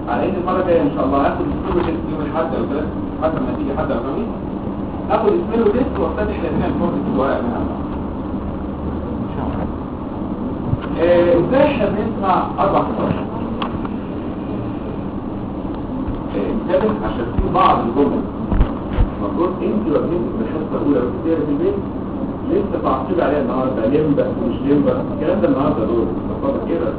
على ان المره الجايه ان شاء الله هاخد السميلو تيست يوم الاحد او ثلاث حتى لما تيجي حد او خميس اخد السميلو تيست وافتتح الاثنين الفورد في الورق منها آه، ازاي احنا بنسمع اربع قصص انتبه عشان في بعض الجمل المفروض انت وابنتك في الحصه الاولى والثانيه في البيت لسه تعقيب عليها النهارده لمبه ومش لمبه الكلام ده النهارده دول فقط كده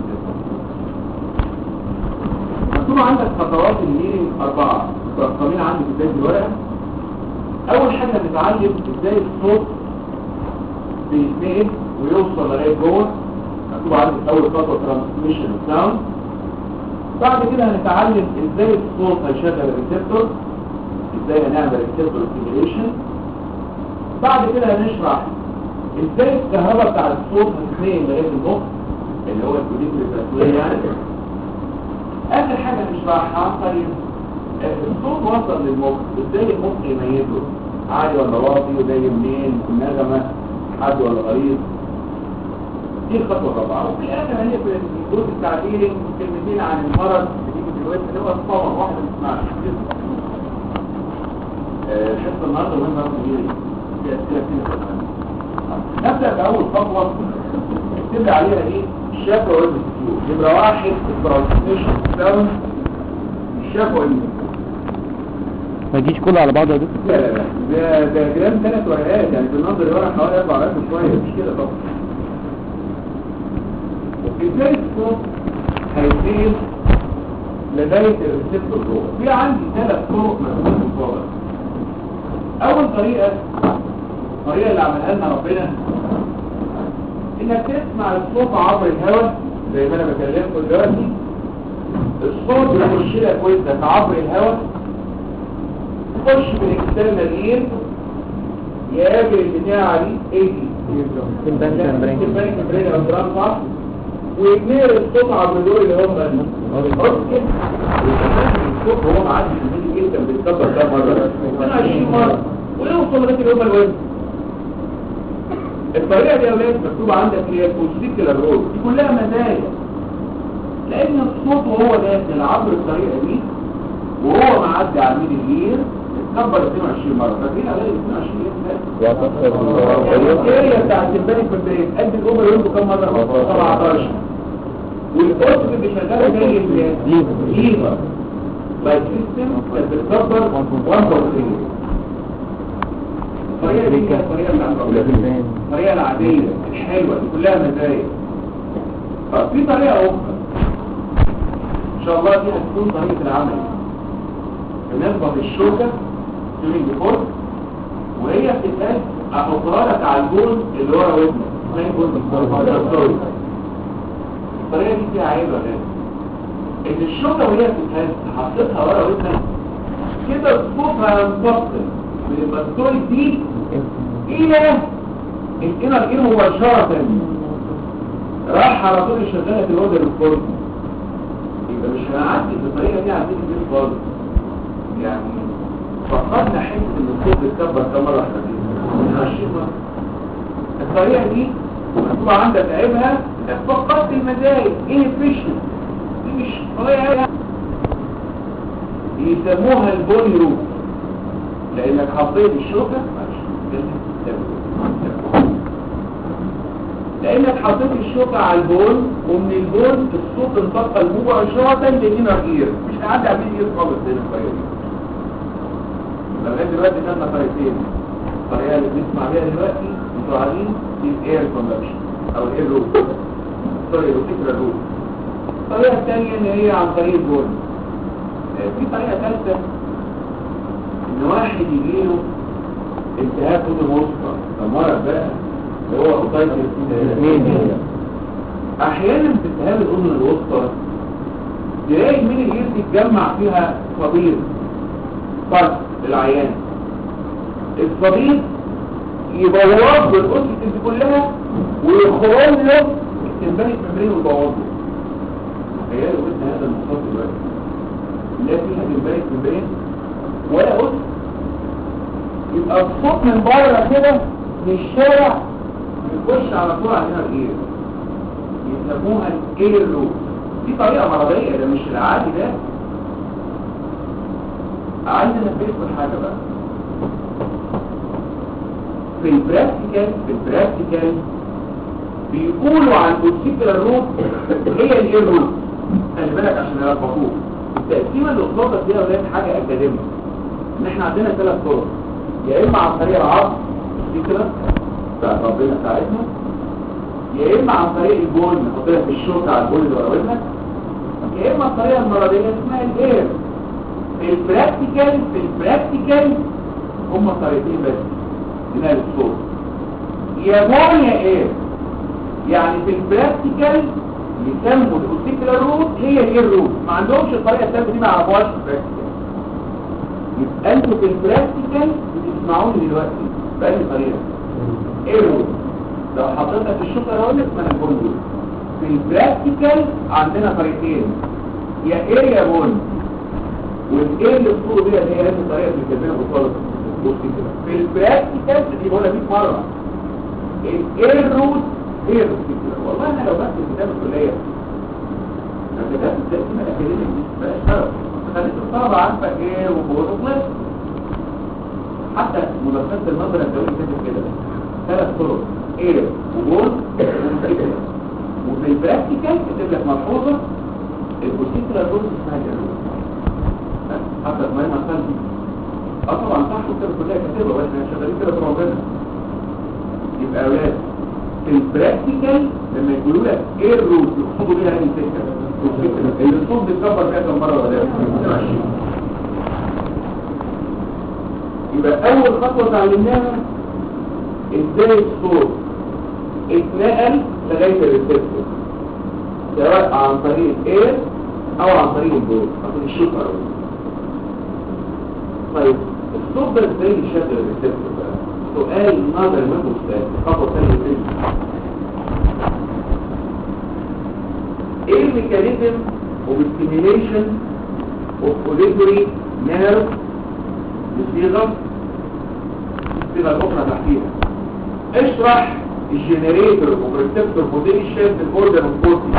مكتوب عندك خطوات الميرنج اربعه مترقمين عندي في بدايه الورقه اول حاجه هنتعلم ازاي الصوت بيتنقل ويوصل لغايه جوه مكتوب عندي اول خطوه ترانسميشن ساوند بعد كده هنتعلم ازاي الصوت هيشغل الريسبتور ازاي هنعمل ريسبتور ستيميوليشن بعد كده هنشرح ازاي الكهرباء بتاع الصوت هتتنقل لغايه المخ اللي هو الكوليكتور التسويه يعني اخر حاجه هنشرحها طيب الصوت وصل للمخ ازاي المخ يميزه عالي ولا واطي وجاي منين النغمه حد ولا غليظ دي الخطوه الرابعه وفي الاخر هي في الجزء التعبيري كلمتين عن المرض اللي بيجي في الوقت اللي هو الصور واحده ما تسمعش الحصه النهارده مهمه قوي في اسئله كتير نبدا باول خطوه اكتب لي عليها ايه الشفوي والمسكيو نمره واحد الترانسميشن ساوند الشفوي ما يجيش كله على بعضه يا دكتور لا لا لا ده ده جرام ثلاث ورقات يعني بالنظر ورق حوالي اربع ورقات شويه مش كده طبعا ازاي الصوت هيسير لغايه الريسبتور جوه في عندي ثلاث طرق مفهومه مفاضله اول طريقه الطريقه اللي عملها لنا ربنا انك تسمع الصوت عبر الهواء زي ما انا بكلمكم دلوقتي الصوت يخش لك ودنك عبر الهواء تخش بالاكسترنال اير يقابل البتاعه دي ايه دي تمبانيك مبرين او جرام صح ويتنقل الصوت عبر دول اللي هم الأوكسجين الصوت هو معدي في الميدي جدا بيتكبر كام مرة 20 مرة ويوصل لغاية اللي هم الوزن الطريقة دي يا ولاد مكتوبة عندك هي البوستيكولار رول دي كلها مزايا لأن الصوت وهو داخل عبر الطريقة دي وهو معدي على الميدي جير اتكبر 22 مرة فاكرين أغاني 22 يعني الاريا بتاعت البانيك ممبرين قد الاوفر ويندو كم مره 17 والاوتو اللي شغاله زي الليفر باي سيستم بتكبر 1.3 الطريقه دي هي الطريقه اللي عند ربنا الطريقه العاديه الحلوه دي كلها مزايا طب في طريقه اخرى ان شاء الله دي هتكون طريقه العمل بنضبط الشوكه during the course وهي بتتقال احطها لك على الجول اللي ورا ودنك زي الجول بالظبط الطريقه دي فيها عيب ولا ايه ان الشوكه وهي بتتهز حطيتها ورا ودنك كده الصوت هينتقل من المسطول دي الى الانر اير مباشره راح على طول الشغاله في الوضع الكورد يبقى مش هنعدي بالطريقه دي عندنا دي خالص يعني فقدنا حس ان الصوت بيتكبر كم مره احنا الطريقة دي مكتوبة عندك عيبها انك فقدت المزايا ايه فيشن دي مش طريقة يسموها البولي روت لانك حطيت الشوكة لانك حطيت الشوكة على البول ومن البول الصوت انتقل مباشرة للإنر اير مش هعدي على الاير خالص هنا الطريقة دي لغاية دلوقتي خدنا طريقتين الطريقة اللي بنسمع بيها دلوقتي انتوا عارفين دي الاير كوندكشن او الاير روت سوري روتيكولار روت الطريقة الثانية ان هي عن طريق البول في طريقة ثالثة ان واحد يجيله التهاب اذن وسطى المرض بقى اللي هو اوتايتس ميديا احيانا في التهاب الاذن الوسطى تلاقي من الجير تتجمع فيها صديد فرق للعيان الصديد يبوظ له الاوسيتس دي كلها ويخرج له التنباني ممبرين ويبوظ له تخيلوا قلت هذا المصاب دلوقتي لا فيها تنباني ممبرين ولا اوسيتس يبقى الصوت من بره كده من الشارع يخش على طول عندنا الاير يسموها الاير لوب دي طريقه مرضيه ده مش العادي ده عايز انبهكم حاجه بقى في البراكتيكال في البراكتيكال بيقولوا عن الاوسيكولار روت هي الايه روت خلي بالك عشان يربطوه التقسيمه اللي قصادك دي يا ولاد حاجه اكاديميه ان احنا عندنا ثلاث طرق يا اما عن طريق العصر دي كده بتاعت ربنا بتاعتنا يا اما عن طريق البول نحط لك الشوكه على البول اللي ورا ودنك يا اما الطريقه المرضيه اسمها الاير في البراكتيكال في البراكتيكال هما طريقتين بس هنا الصوت يا بول يا اير يعني في البراكتيكال يسموا الاوسيكولار روت هي الاير روت ما عندهمش الطريقه الثالثه دي ما يعرفوهاش في البراكتيكال يبقى انتوا في البراكتيكال بتسمعوني دلوقتي بأي طريقه ايه روت لو حطيتها في الشوكه هقول لك ما انا بقول دول في البراكتيكال عندنا طريقتين يا ايه يا بول والايه اللي بتقولوا بيها اللي هي نفس الطريقه اللي بتكلمنا بطاله في البراكتيكال دي بقولها 100 مره الايه الروت هي الروت والله انا لو بكتب كتاب الكليه لو كتبت التقسيمه الاكاديميه دي بلاش شرف خليت الطلبه عارفه ايه وبقول خلص حتى مدرسات النظر الدولي كاتب كده ثلاث طرق ايه وجول ومسكتة وفي البراكتيكال كتب لك ملحوظه البوسيكولا روت اسمها جلوس حتى ما ما قلبي اه طبعا صح كتاب الكليه كاتبها بس احنا شغالين كده في ربنا يبقى اولاد في البراكتيكال لما يقولوا لك ايه الروت يقصدوا بيها اي سكه اللي الصوت بيتكبر فيها كم مره ولا لا يبقى اول خطوه اتعلمناها ازاي الصوت اتنقل لغايه الريسبتور سواء عن طريق الاير او عن طريق الجو عن طريق الشوكر طيب الصوت ده ازاي يشغل الريسبتور بقى سؤال نظر منه استاذ خطوه ثانيه تانية ايه الميكانيزم اوف ستيميليشن اوف اوليجوري نيرف بصيغه الصيغه الاخرى تحتيها اشرح الجنريتور اوف ريسبتور بوتنشال في الاوردر اوف بوتي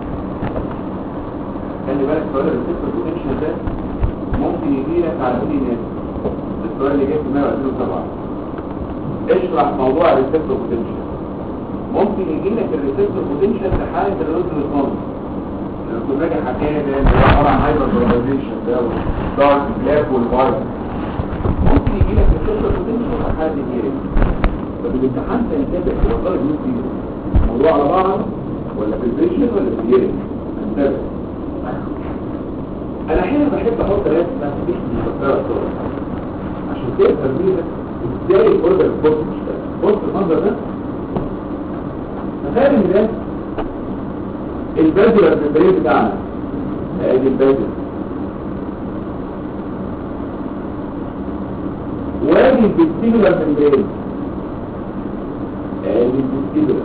خلي بالك سؤال الريسبتور بوتنشال ده ممكن يجي لك على اي ناس السؤال اللي جاي في 127 اشرح موضوع الريسبتور بوتنشال ممكن يجي لك الريسبتور بوتنشال في حاله الريد ريسبونس لما كنت راجع حكايه ده اللي هو عباره عن هايبر بولاريزيشن ده والدارك بلاك والوايت ممكن يجي لك الريسبتور بوتنشال في حاله الهيرنج طب الامتحان سينتبه هو طالب مين فيه موضوع على بعض ولا في الفيجن ولا في الهيرنج انتبه انا احيانا بحب احط رسمه مش مفكره الصوره عشان تفهم بيها ازاي الاوردر البوست بيشتغل بص المنظر ده تخيل ان ده البادرة في البريد بتاعنا ادي البادرة وادي البستيبولار في البريد ادي البستيبولار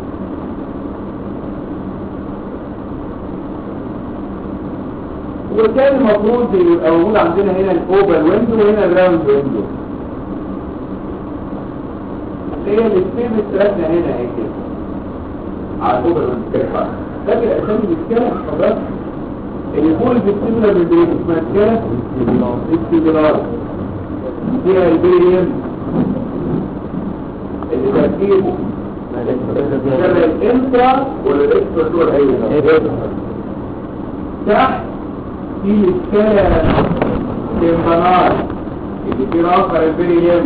وكان المفروض يبقى موجود عندنا هنا الاوبل ويندو وهنا الراوند ويندو هي السبيس بتاعتنا هنا اهي كده على الاوبل ويندو فاكر اسامي الاسكاله حضرتك اللي فوق الفيستيبولا بالبريد اسمها اسكاله استيبولار فيها البريم اللي تركيبه شبه الانترا ولا الاكسترا ايوه تحت في السكالة تنبنار اللي في رافع البريم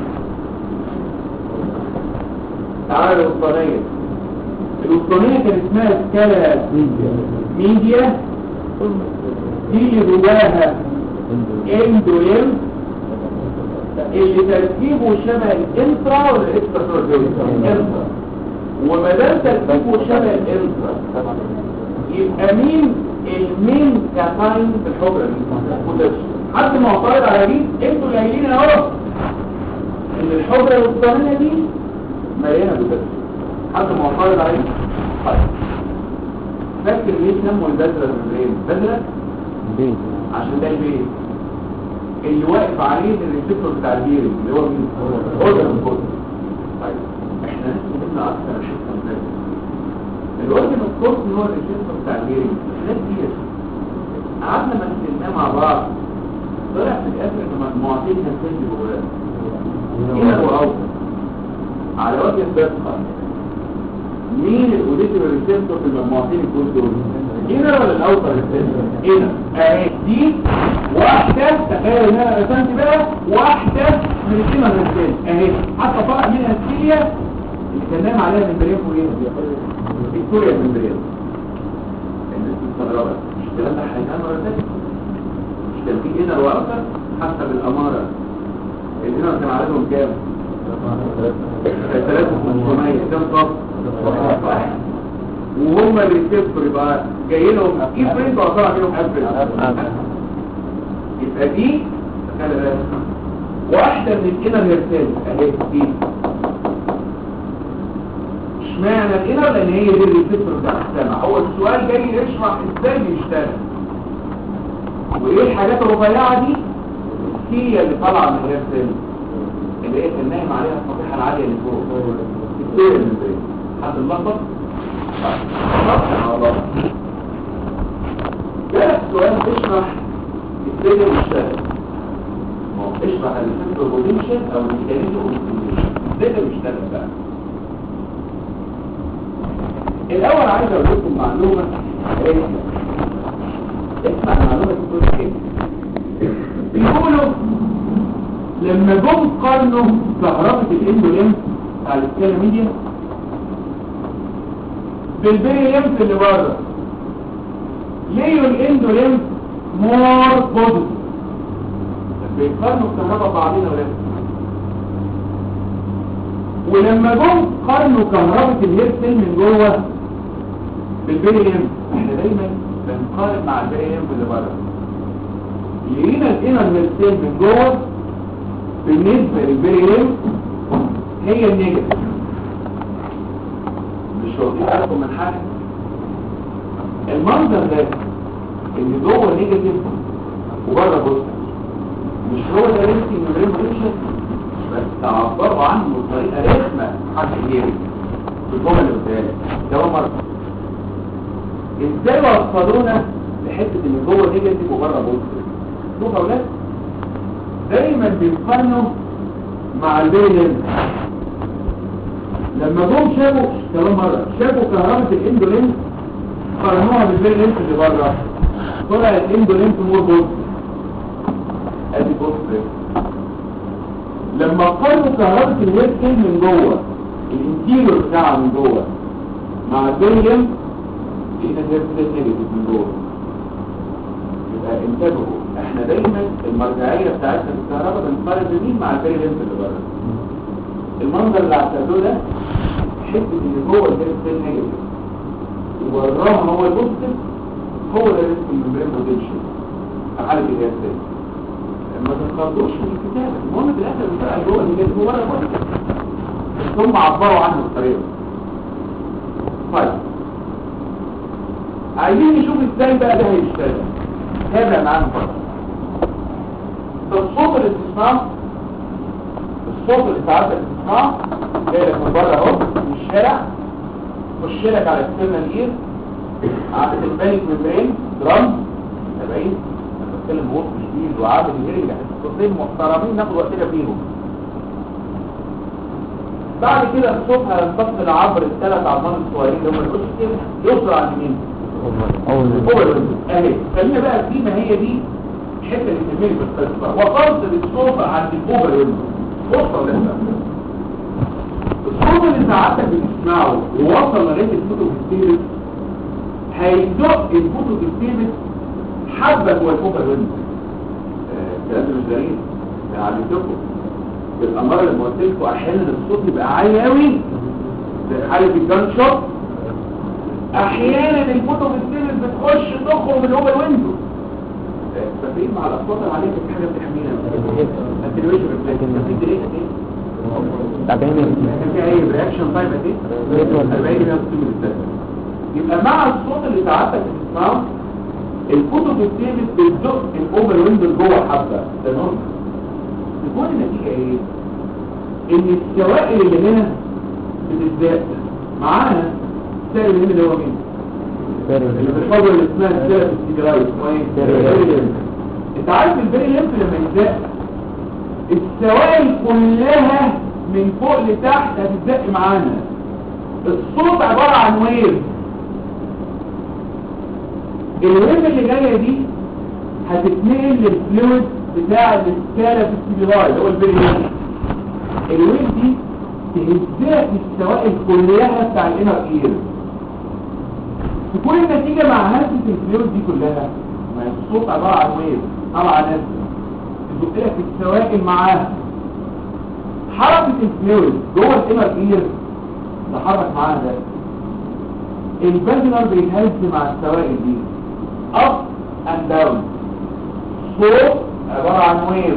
تعالى الوسطانية الوسطانية كان اسمها سكالة ميديا دي جواها اندويم اللي تركيبه شبه الانترا والاكسترا الانترا وما دام تركيبه شبه الانترا يبقى مين المين كفاين في الحجرة دي بوتاسيوم حد معترض على دي انتوا جايين اهو ان الحجرة الوسطانية دي مليانة بوتاسيوم حد معترض على دي طيب فاكر ليه سموا البذرة بالبرين بذرة بيت عشان ده البيت اللي واقف عليه الريسبتور بتاع الهيرنج اللي هو مين اورجن كود طيب احنا لسه قلنا اكتر شفنا ازاي الوزن الكورس اللي هو الريسبتور بتاع الهيرنج الناس دي قعدنا مثلناه مع بعض طلع في بيأثر في مجموعتين هرسين جواه هنا واوسط على وجه الدقة مين الاوديتور ريسبتور في المجموعتين الكل دول هنا ولا الاوسط ريسبتور هنا اهي دي واحدة تخيل ان انا رسمت بقى واحدة من الكلمة الرسالة اهي حتى طلع منها السيليا اللي كان نايم عليها من بريم وهنا فيكتوريا من بريم الناس مستغربة مش الكلام ده هيتعمل ولا فاتت مش كان في هنا واوسط حسب الامارة الهنا كان عددهم كام؟ 3500 كام صف؟ واحد وهم الريسبتور يبقى جاي لهم افريد وطلع منهم افريد يبقى دي خلي بالك واحدة من الانر هيرسال اهي دي اشمعنى الانر لان هي دي الريسبتور بتاع السمع هو السؤال جاي يشرح ازاي بيشتغل وايه الحاجات الرفيعة دي هي اللي طالعة من الهيرسال اللي هي كان نايم عليها الصفيحة العالية اللي فوق الدور اللي فوق حد اللخبط الله جالك سؤال اشرح ازاي ده بيشتغل ما هو اشرح الفكر بوتنشال او الميكانيزم اوف ازاي ده بيشتغل بقى الاول عايز اقول لكم معلومه هي اسمع المعلومه دي بتقول ايه بيقولوا لما جم قارنوا كهرباء الاندوليم على السكالا ميديا بالبيري ليمف اللي بره ليه الاندوليم مور بوزيتيف بيقارنوا الكهرباء بعضين ولا ولما جم قارنوا كهرباء الهير سيل من جوه بالبيري ليمف احنا دايما بنقارن مع البيري ليمف اللي بره لقينا الانر هير سيل من جوه بالنسبه للبيري ليمف هي النيجاتيف مش واخدين بالكم من حاجه المنظر ده اللي جوه نيجاتيف وبره بوزيتيف مش هو ده ريسكي من غير بوزيشن بس تعبروا عنه بطريقه رخمه حد غيري في الجمل اللي قدامك ده مره ازاي وصلونا لحته اللي جوه نيجاتيف وبره بوزيتيف شوفوا يا اولاد دايما بيقارنوا مع البيلين لما جم شافوا كمان مرة شافوا كهرباء الاندولين قارنوها بالبيلين اللي بره طلع الاندولين مور بوست ادي بوست لما قارنوا كهرباء الهيد سيل من جوه الانتيريور بتاعها من جوه مع البيلين لقينا الهيد سيل نيجاتيف من جوه يبقى انتبهوا احنا دايما المرجعيه بتاعتنا في الكهرباء بنقارن بمين مع البيلين اللي بره المنظر اللي هتعملوه ده حته اللي جوه الهيد سيل نيجاتيف ووراها هو البوزيتيف هو ده ريسك الممبرين بوتنشال في حاله الهيد سيل ما تتخضوش من الكتابه المهم في الاخر بتاع جوه النيجاتيف هو ولا بوزيتيف بس هم عبروا عنه بطريقه طيب عايزين نشوف ازاي بقى ده هيشتغل تابع معانا فتره الصوت اللي بتسمعه الصوت اللي ساعات بتسمعه جاي لك من بره اهو من الشارع خش لك على السيرنال اير عند البانيك ميمبرين درام 70 انا بتكلم بوقت شديد وعامل الهيرنج الصوتين محترمين ناخد وقتنا فيهم بعد كده الصوت هينتقل عبر الثلاث عظام الصغيرين اللي هم الاوستيل يوصل عند مين؟ هو الويندو اهي خلينا بقى دي ما هي دي الحته اللي تهمني في القصه وصلت للصوت عند الاوفر ويندو وصل لسه الصوت اللي ساعتك بتسمعه ووصل لغايه الكتب الستيبس هيدق الكتب الستيبس حبه جوه الاوفر ويندو الكلام ده مش غريب ده علمتكم بالاماره اللي قلت لكم احيانا الصوت يبقى عالي قوي زي حاله الجان شوت احيانا الكتب السيلز بتخش تخرج من هو الويندو فاكرين مع الاصوات العاليه في حاجه بتحمينا التلفزيون ريفلكشن نتيجه ايه ايه تعبان كان في اي رياكشن تايم قد ايه 40 يبقى مع الصوت اللي ساعتك بتسمعه الكتب السيلز بتزق الاوفر ويندو جوه حبه ده نورمال تكون النتيجه ايه ان السوائل اللي هنا بتزداد معانا السائل هنا اللي هو مين اللي بالفضل اللي اسمها السائل السيجراي اسمه ايه انت عارف البري ليمف لما يتزق السوائل كلها من فوق لتحت هتتزق معانا الصوت عبارة عن ويف الويف اللي جاية دي هتتنقل للفلويد بتاع السكالة في السبيلاي اللي هو البري ليمف الويف دي تهزق السوائل كلها بتاع الانر اير تكون النتيجة مع هزة الفلويد دي كلها ما الصوت عبارة عن ويف طبعا نزل تزق لك السوائل معاها حركة الفلويد جوه الانر اير تحرك معاها ده البازلر بيتهز مع السوائل دي up and down صوت عبارة عن ويف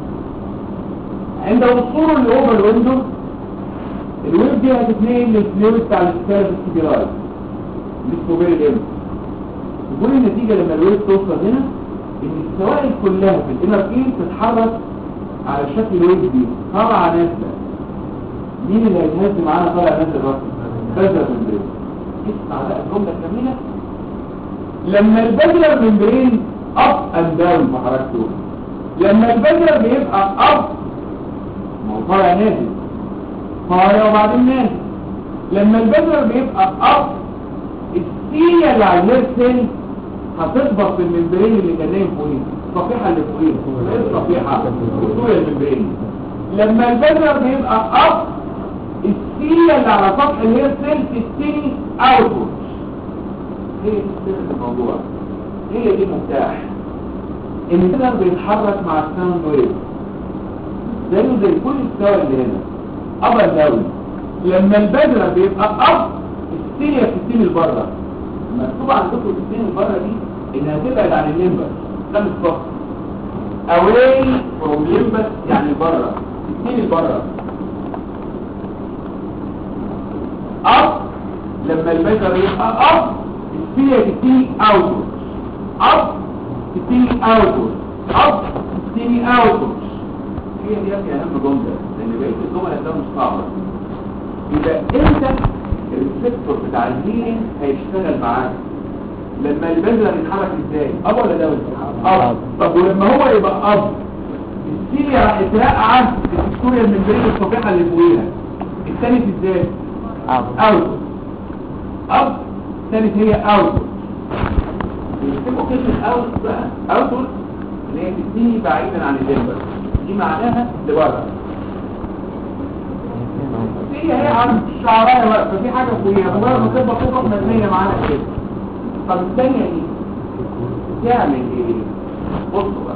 عند وصوله لأوفر الويندو الويف دي هتتنقل للفلويد بتاع السكالة السبيراي اسمه بيري ليمف تكون النتيجة لما الويف توصل هنا ان السوائل كلها في الانر اير تتحرك على شكل الويف دي طالعة نازلة مين اللي هيتهز معانا طالع نازل راسي بذر ممبرين اسمع بقى الجملة كاملة لما البذر ممبرين اب اند داون في حركته لما البذر بيبقى اب ما هو طالع نازل طالع وبعدين نازل لما البذر بيبقى اب السيلة اللي على الهير سيل هتخبط في الممبرين اللي كان نايم فوقيه الصفيحة اللي فوقيه ايه الصفيحة وصول الممبرين لما البذر بيبقى اب السيلة اللي على سطح الهير سيل تستني اوتبوت هي دي سر الموضوع هي دي المفتاح البذر بيتحرك مع الساوند ويف زيه زي كل السوائل اللي هنا اب اند داون لما البذرة بيبقى اب السيلة بتستني لبره مكتوب عندكم السيلة لبره دي انها تبعد عن الليمبس ده مش صح away from limbus يعني بره تستني لبره up لما البشر يبقى up السيلة تستني outward up تستني outward up تستني outward هي دي يا اهم جملة لان بقية الجملة ده مش صعبة يبقى انت الريسبتور بتاع الهيرنج هيشتغل معاك لما البذرة يتحرك ازاي اب ولا داون اب طب ولما هو يبقى اب السيليا راح ترقع السكوريا الممبرين الصفيحة اللي فوقيها الثالث ازاي اوت اب الثالث هي اوت يكتبوا كلمة اوت بقى اوت اللي هي تديني بعيدا عن الليمبر دي معناها لبره هي هي عن شعرها واقفه في حاجه فوقيها مجرد ما تبقى فوق مبنيه معانا كده طب الثانيه دي تعمل ايه بصوا بقى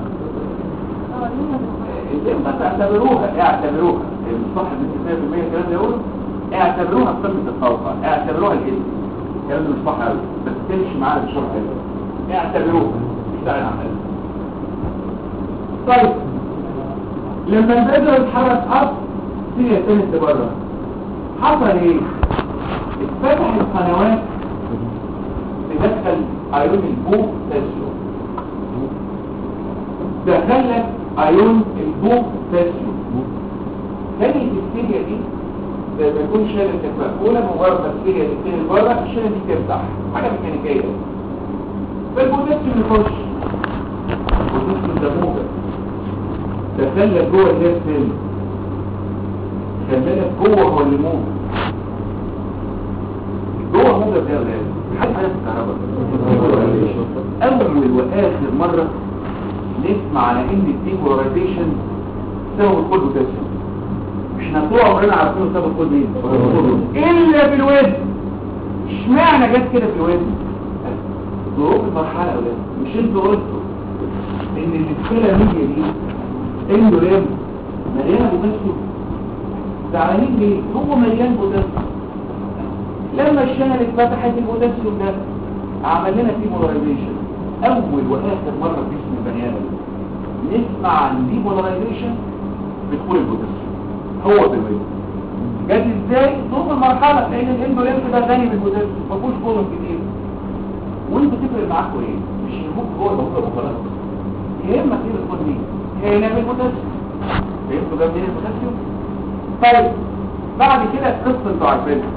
الليمبا تعتبروها اعتبروها الصح من 100% الكلام ده يقوله اعتبروها قمه الطاقه اعتبروها الاسم الكلام ده مش صح قوي بس تمشي معانا بالشرح حلو اعتبروها مش داعي نعملها طيب لما البذره يتحرك اب الدنيا كانت لبره حصل ايه اتفتح القنوات تدخل ايون البوك تسيو دخلت ايون البوك تسيو تاني السيريا دي زي ما يكون شايل التكفاء مجرد ما السيريا تبتدي لبره الشايل دي تفتح حاجه ميكانيكيه فالبوتاسيوم يخش البوتاسيوم ده موجب دخلت جوه الهير سيل خلالك جوه هو اللي موجب جوه موجب ده ولا حد حاجه في الكهرباء اول واخر مره نسمع على ان الديبولاريزيشن سبب الكود بوتاسيوم احنا طول عمرنا عارفين سبب الكود مين الا في الوزن اشمعنى جت كده في الوزن ظروف المرحله يا ولاد مش انتوا قلتوا ان السكيلاميديا دي اندوليم مليانه بوتاسيوم زعلانين ليه هو مليان بوتاسيوم لما الشنل اتفتحت البوتاسيوم ده عمل لنا ديبولاريزيشن اول واخر مره في جسم البني ادم نسمع عن ديبولاريزيشن بدخول البوتاسيوم هو بالويل جت ازاي طول المرحله لان الاندوليمف ده غني بالبوتاسيوم ما فيهوش بولون كتير وانتوا تفرق معاكم ايه مش يهمكم جوه الموضوع وخلاص يهمك ايه بتكون مين هنا بالبوتاسيوم فهمتوا جاب منين البوتاسيوم طيب بعد كده القصه انتوا عارفينها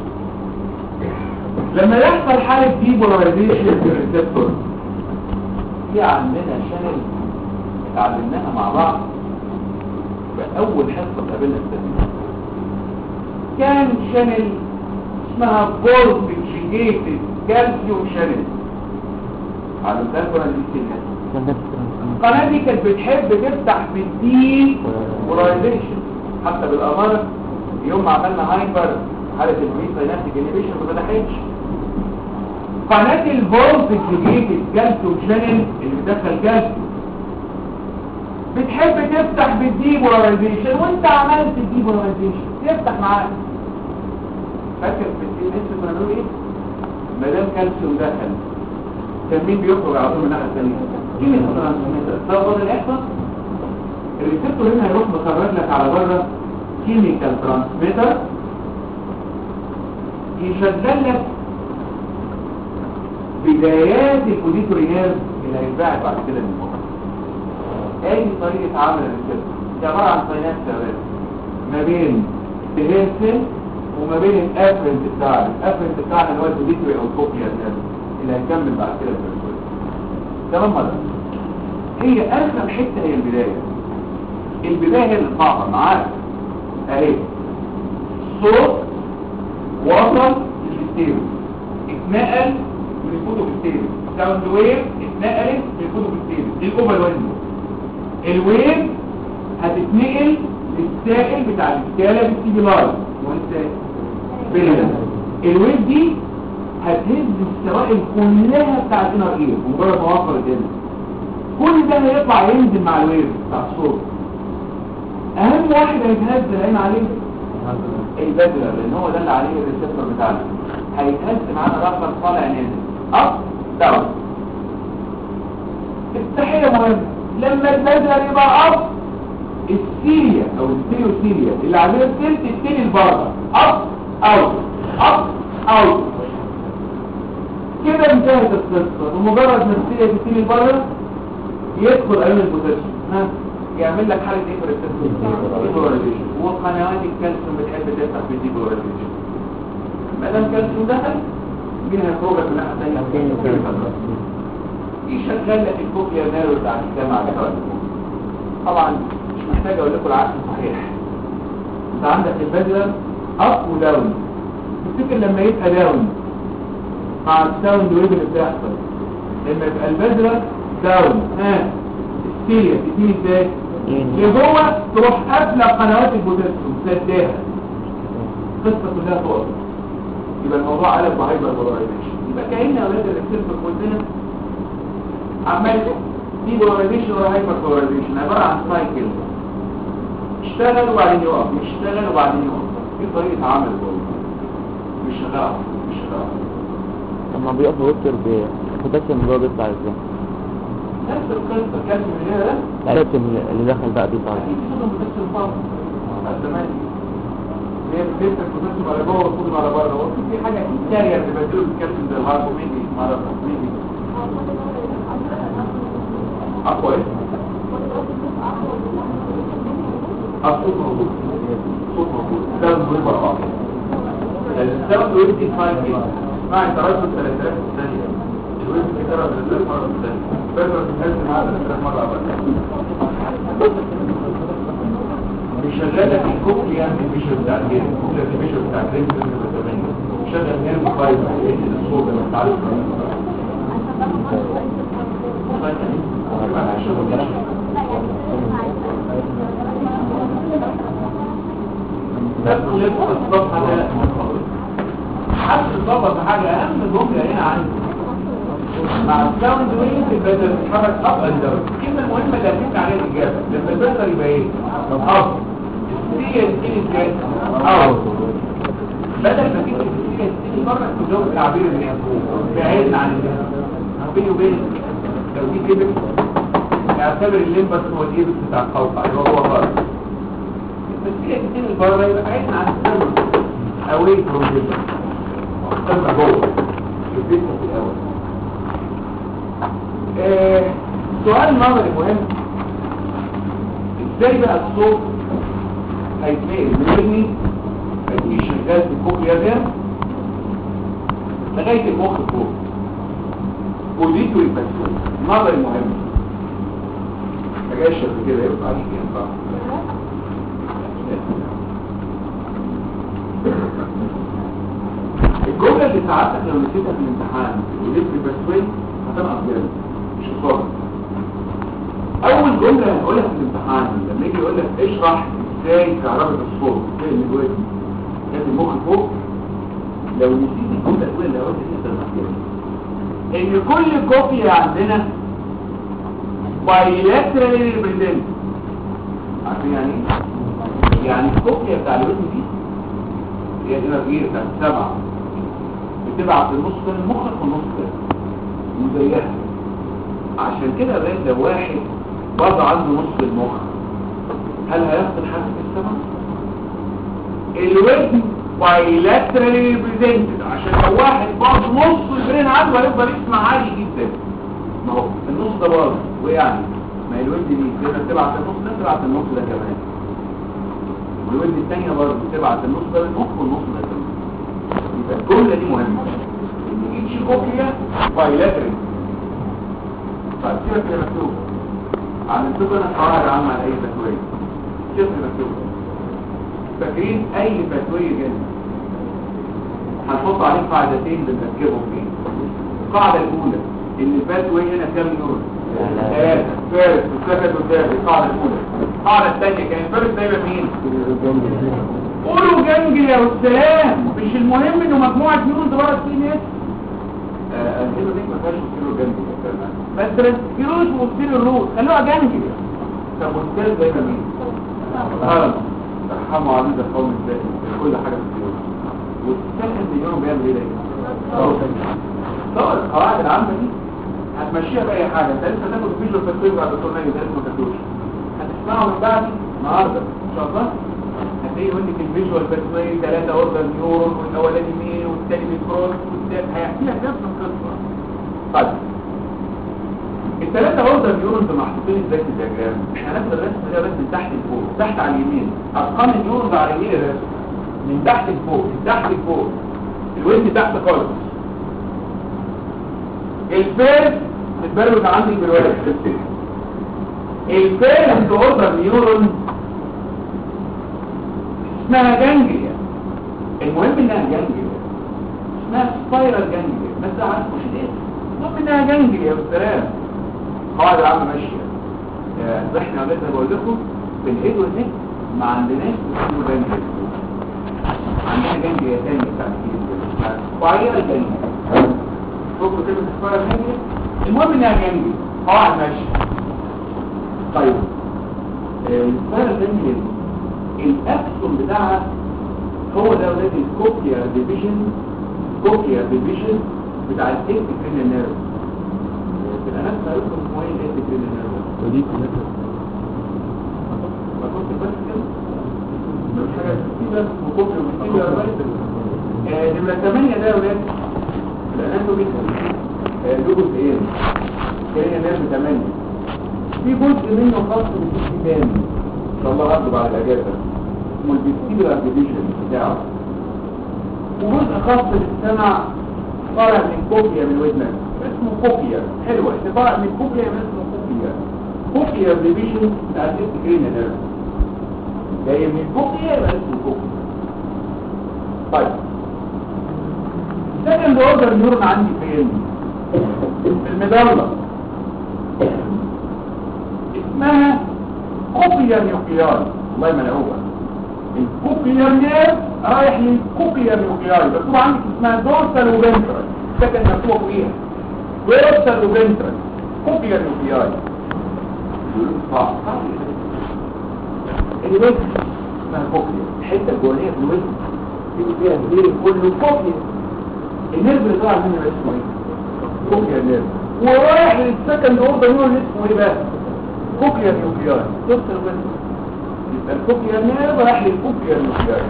لما يحصل حالة ديبولاريزيشن في الريسبتور في عندنا شانل اتعلمناها مع بعض في اول حصه قابلنا التدريس كان شانل اسمها فولتجيتد كالسيوم شانل علمتها لكم انا دي الناس القناة دي كانت بتحب تفتح بالدي بولايزيشن حتى بالأمانة يوم ما عملنا هايبر حالة البري ساينابتيك انيبيشن ما فتحتش قناة الفولتجيتد كالسيوم شانل اللي بتدخل كالسيوم بتحب تفتح بالديبولايزيشن وانت عملت الديبولايزيشن تفتح معاك فاكر في الدي اس كنا بنقول ايه ما دام كالسيوم دخل كان مين بيخرج على طول من الناحيه الثانيه كيميكال ترانسميتر ده فاضل يحصل الريسبتور هنا هيروح مخرج لك على بره كيميكال ترانسميتر يشغل لك بدايات الكوديتوري نيرف اللي هيتباعد بعد كده من المخ اي طريقة عمل الريسبتور دي عبارة عن ساينات شباب ما بين الهيرسل وما بين الافرنت بتاعنا الافرنت بتاعنا اللي هو الكوديتوري او الكوكليا اللي هيكمل بعد كده البرسول تمام ولا هي ارخم حته هي البدايه البدايه هي اللي صعبه معاك اهي صوت وصل للستيريو اتنقل من الكتب الستيريو ساوند ويف اتنقلت من الكتب الستيريو دي الاوفر ويندو الويف هتتنقل للسائل بتاع السكالا بالسيبيلاي والسائل بيننا الويف دي هتهز السوائل كلها بتاع الانر اير مجرد ما وصلت هنا كل ده هيطلع ينزل مع الويف بتاع الصوت اهم واحد هيتهز العين عليه البدلر لان هو ده اللي عليه الريسبتور بتاعنا هيتهز معانا رقم طالع نازل اب داون التحيه مهمه لما البدلر يبقى اب السيريا او الستيريوسيريا اللي عليها السلت التاني لبره اب اوت اب اوت كده انتهت القصه ومجرد ما السيريا تبتدي بره يدخل ايون البوتاسيوم ها يعمل لك حاله ايه في الريسبتور ديبولاريزيشن وقنوات الكالسيوم بتحب تفتح بالديبولاريزيشن ما دام الكالسيوم دخل مين هيخرج لك من الناحيه الثانيه يشغل لك الكوكليا نيرو بتاع السمع على الهواء طبعا مش محتاج اقول لكم العكس صحيح انت عندك البدلر اب وداون تفتكر لما يبقى داون مع الساوند ويف اللي بتحصل لما يبقى البدلر داون ها السيريا تديني ازاي لجوه تروح قافله قنوات البوتاسيوم سداها القصه كلها تقف يبقى الموضوع قلب بهايبر بولاريزيشن يبقى كأن اولاد الريسبتور كلنا عمال دي بولاريزيشن ولا هايبر بولاريزيشن عباره عن سايكل اشتغل وبعدين يقف يشتغل وبعدين يقف دي طريقه عمل جوه مش شغال مش شغال لما بيقف دكتور بوتاسيوم اللي هو بيطلع ازاي نفس القصه كانت من هنا ده البوتاسيوم اللي دخل بقى بيطلع ازاي اكيد صوتهم بتكسر الفرق زمان هي بتكسر بتكسر على جوه وصوتهم على بره هو في حاجه كارير بيبدلوا الكالسيوم زي الهارد وميدي ما اعرفش ميدي اقوى ايه؟ الصوت موجود الصوت موجود الساوند ويف على بعض الساوند ويف دي فاين كده اسمعي تردد 3000 في الثانيه الويف بيتكرر 3000 مره في الثانيه بيقدر تتهز معاه 3000 مره على بيشغل لك الكوكليا الفيشر بتاع الجيم الكوكليا الفيشر بتاع الجيم بيشغل نيرف فايبر الصوت اللي بتعرف تدخل الصفحة ده حد ضبط حاجة أهم جملة هنا عندي مع الساوند ويف البدل بتتحرك اب اند داون الكلمة المهمة اللي هتبقى عليها الإجابة لما البدل يبقى ايه؟ اب السيريا ستيل ازاي؟ اب بدل ما تيجي السيريا ستيل بره تجاوب التعبير اللي هي بعيدنا عن الجهة بيني وبين لو دي كبر اعتبر الليمبس هو الايبس بتاع القوقع اللي هو هو بره التسكية كتير البره يبقى بعيدنا عن السيرفر away from the السيرفر جوه في البيت في الاول آه، سؤال نظري مهم ازاي بقى الصوت هيتنقل من ودني هيجي شغال في الكوكليا ده لغايه المخ فوق وديته يبقى نظري مهم يا جاش قبل كده ينفع يجي ينفع الجملة اللي ساعتك لو نسيتها في الامتحان وليت بسوي هتنقص جامد مش خسارة أول جملة هنقولها في الامتحان لما يجي يقول لك اشرح ازاي كهرباء الصوت ازاي اللي جواك كانت المخ فوق لو نسيت الجملة الأولى اللي قلت فيها هتنقص جامد إن كل كوبيا عندنا بايلاترالي ريبريزنت عارفين يعني ايه؟ يعني الكوبيا بتاع الوزن دي هي الانرجيه بتاعت السبعه بتبعت النص ده للمخ والنص ده وزيها عشان كده بقى لو واحد برضه عنده نص المخ هل هيفقد حاسه السمع؟ الوزن بايلاترالي ريبريزنتد عشان لو واحد برضه نص البرين عنده هيفضل يسمع عالي جدا ما هو النص ده باظ ويعني ما الودن دي تقدر تبعت النص ده تبعت النص ده كمان والودن الثانيه برضه تبعت النص ده للمخ والنص ده كمان يبقى الجمله دي مهمه ان ايتش كوكيا بايلاترال طيب سيبك اللي مكتوب علمتكم انا قواعد عامه على اي فتويه شوف اللي مكتوب فاكرين اي فتويه جدا هنحط عليه قاعدتين بنركبهم فيه القاعده الاولى ان الفتوى هنا كام نور ثلاثة فارس والسكت والثالث القاعدة الأولى القاعدة الثانية كان فارس دايما مين؟ قولوا جنجل يا والسلام مش المهم انه مجموعة نيورونز ورا السي ان اس الهيرو دي ما فيهاش وستيرو جنجل يا كمان بس كيروش وستيرو الروت خلوها جنجل طب والثالث دايما مين؟ اه ترحموا عزيز القوم الثاني كل حاجة في الكيروش والثالث النيورون بيعمل ايه ده؟ طبعا القواعد العامة دي هتمشيها بأي حاجة انت لسه تاخد فيجوال تكوين بعد الدكتور ناجي ده اسمه تكوش هتسمعه من بعد النهارده ان شاء الله هتلاقي يقول لك الفيجوال تكوين ثلاثة اوردر نيورون والاولاني مين والثاني ميكرون والثالث هيحكي لك نفس القصة طيب الثلاثة اوردر نيورونز محطوطين ازاي في الدياجرام احنا هناخد الرسم ده بس من تحت لفوق تحت على اليمين ارقام النيورونز على اليمين الرسم من تحت لفوق من تحت لفوق الوزن تحت خالص الفيرس اتبرمج عندي بالولد الفيرس اوردر نيورون اسمها جانجليا المهم انها جانجليا اسمها سبايرال جانجليا ما تعرفوش الاسم المهم انها جانجليا بالسلام قاعدة العامة ماشية آه، احنا لسه بقول لكم في الايد والنك ما عندناش اسمه جانجليا عندنا جانجليا تانية بتاعت سبايرال جانجليا فوق كلمة سبايرال جانجليا المهم انها جانجليا قواعد ماشية طيب السبايرال جانجليا الاكسون بتاعها هو ده ولاد الكوكيا ديفيجن كوكيا ديفيجن بتاع الايت كرينال نيرف انا نفسي اقول لكم هو ايه الايت كرينال نيرف ودي ما كنت بس كده مش حاجه كتير وكوكيا وكتير يا نمرة 8 ده يا ولاد الاناتومي له جزئين كرينال نيرف 8 في جزء منه خاص بالجسم تاني ان شاء الله هاخده بعد الاجازه اسمه الفيستيبولار ديفيجن بتاعه وجزء خاص بالسمع طالع من كوبيا من ودنك اسمه كوبيا حلوة طالع من كوبيا من اسمه كوبيا كوبيا ديفيجن بتاع الجسم جرين نيرف جاي من كوبيا يبقى اسمه كوبيا طيب سكند اوردر نيورون عندي فين؟ في المدلة اسمها كوبيا نيوكليار الله ما هو الكوبيا نيرف رايح للكوبيا نيوكليار مكتوب عندك اسمها دورسال وفنترال سكن مكتوب فيها دورسال وفنترال كوبيا نيوكليار صح الوجه اسمها كوبيا الحته الجوانيه في الوجه اللي فيها الديل كله كوبيا النيرف اللي طالع منه اسمه ايه؟ كوبيا نيرف ورايح للسكند اوردر نيورون اسمه ايه بقى؟ كوكيا نيوكليار دورسال وفنترال يبقى الكوكيا نيرف راح للكوكيا نيوكليار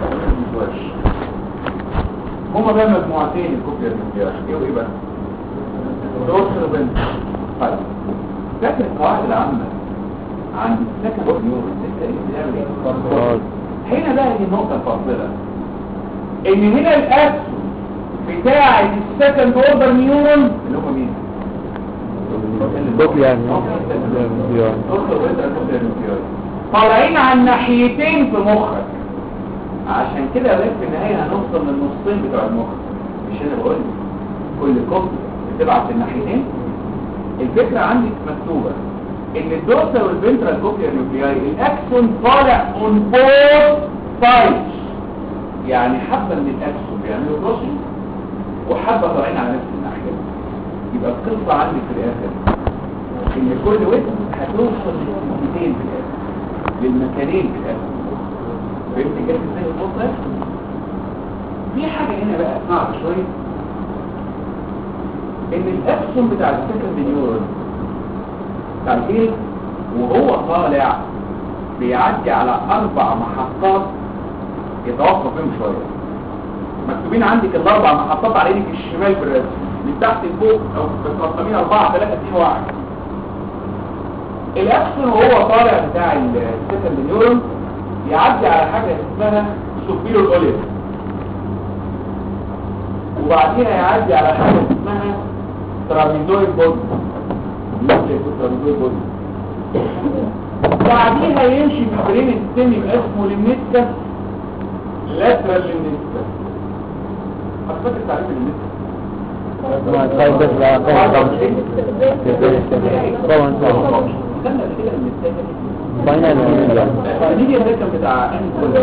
هما بقى مجموعتين الكوكيا نيوكليار ايه وايه بقى دورسال وبنت طيب فاكر القواعد العامة عند السكن نيورون بيعمل ايه هنا بقى دي النقطة الفاصلة ان هنا الاكسون بتاع السكند اوردر نيورون اللي هم مين الكوكلي يعني طالعين على الناحيتين في مخك عشان كده بقى في النهاية هنوصل للنصين بتوع المخ مش انا بقول كل كوبل بتبعت الناحيتين الفكرة عندك مكتوبة ان الدورسال والفنترال كوكلير نيوكلياي الاكسون طالع اون بوث سايدز يعني حبة من الاكسون بيعملوا كروسنج وحبة طالعين على نفس الناحية يبقى القصة عندك في الاخر ان كل وزن هتوصل للمكانين في الاخر للمكانين في الاخر فهمت كده ازاي القصة في حاجة هنا بقى صعبة شوية ان الاكسون بتاع السكند نيورون بتاع الجيل وهو طالع بيعدي على اربع محطات يتوقف فيهم شوية مكتوبين عندك الاربع محطات على ايدك الشمال في الرسم من تحت لفوق او متقسمين اربعة ثلاثة اثنين واحد الاكسون وهو طالع بتاع السكند نيورون يعدي على حاجة اسمها سوبيرو اوليف وبعديها يعدي على حاجة اسمها ترابيزويد بودي ترابيزويد بودي بعديها يمشي في برين السن يبقى اسمه للنسكة لاترال للنسكة هتفكر تعريف للنسكة ما طيب بس لا طبعا طبعا طبعا استنى كده النسكة فاينل الميديا ده كان بتاع انكول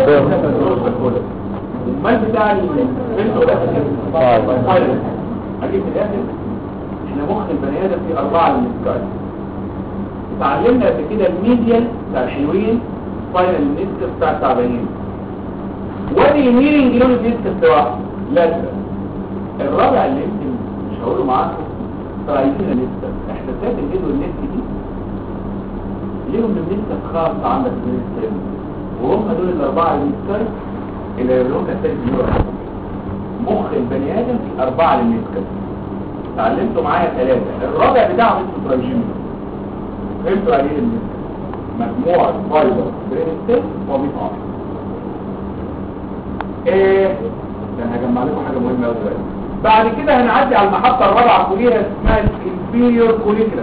المال بتاع البنت ولا فاينل اجيب في الاخر احنا مخ البني ادم فيه اربعه من السكاي اتعلمنا قبل كده الميديال بتاع الحلوين فاينل النسك بتاع التعبانين وادي الميرنج لون النسك بتاعه لا الرابع اللي يمكن مش هقوله معاكم ترايزين النسك احساسات الايد والنسك دي ليهم بالنسبة خاصة عندك في السن وهم دول الأربعة المسكر اللي يقولون أساس نيورا مخ البني آدم في أربعة للمسكر اتعلمتوا معايا ثلاثة الرابع بتاعهم اسمه تراجيمي فهمتوا عليه المسكر مجموعة فايبر برين ستيل وبيطعم ايه ده انا هجمع لكم حاجة مهمة قوي دلوقتي بعد كده هنعدي على المحطة الرابعة فوقيها اسمها الانفيريور كوليكلاس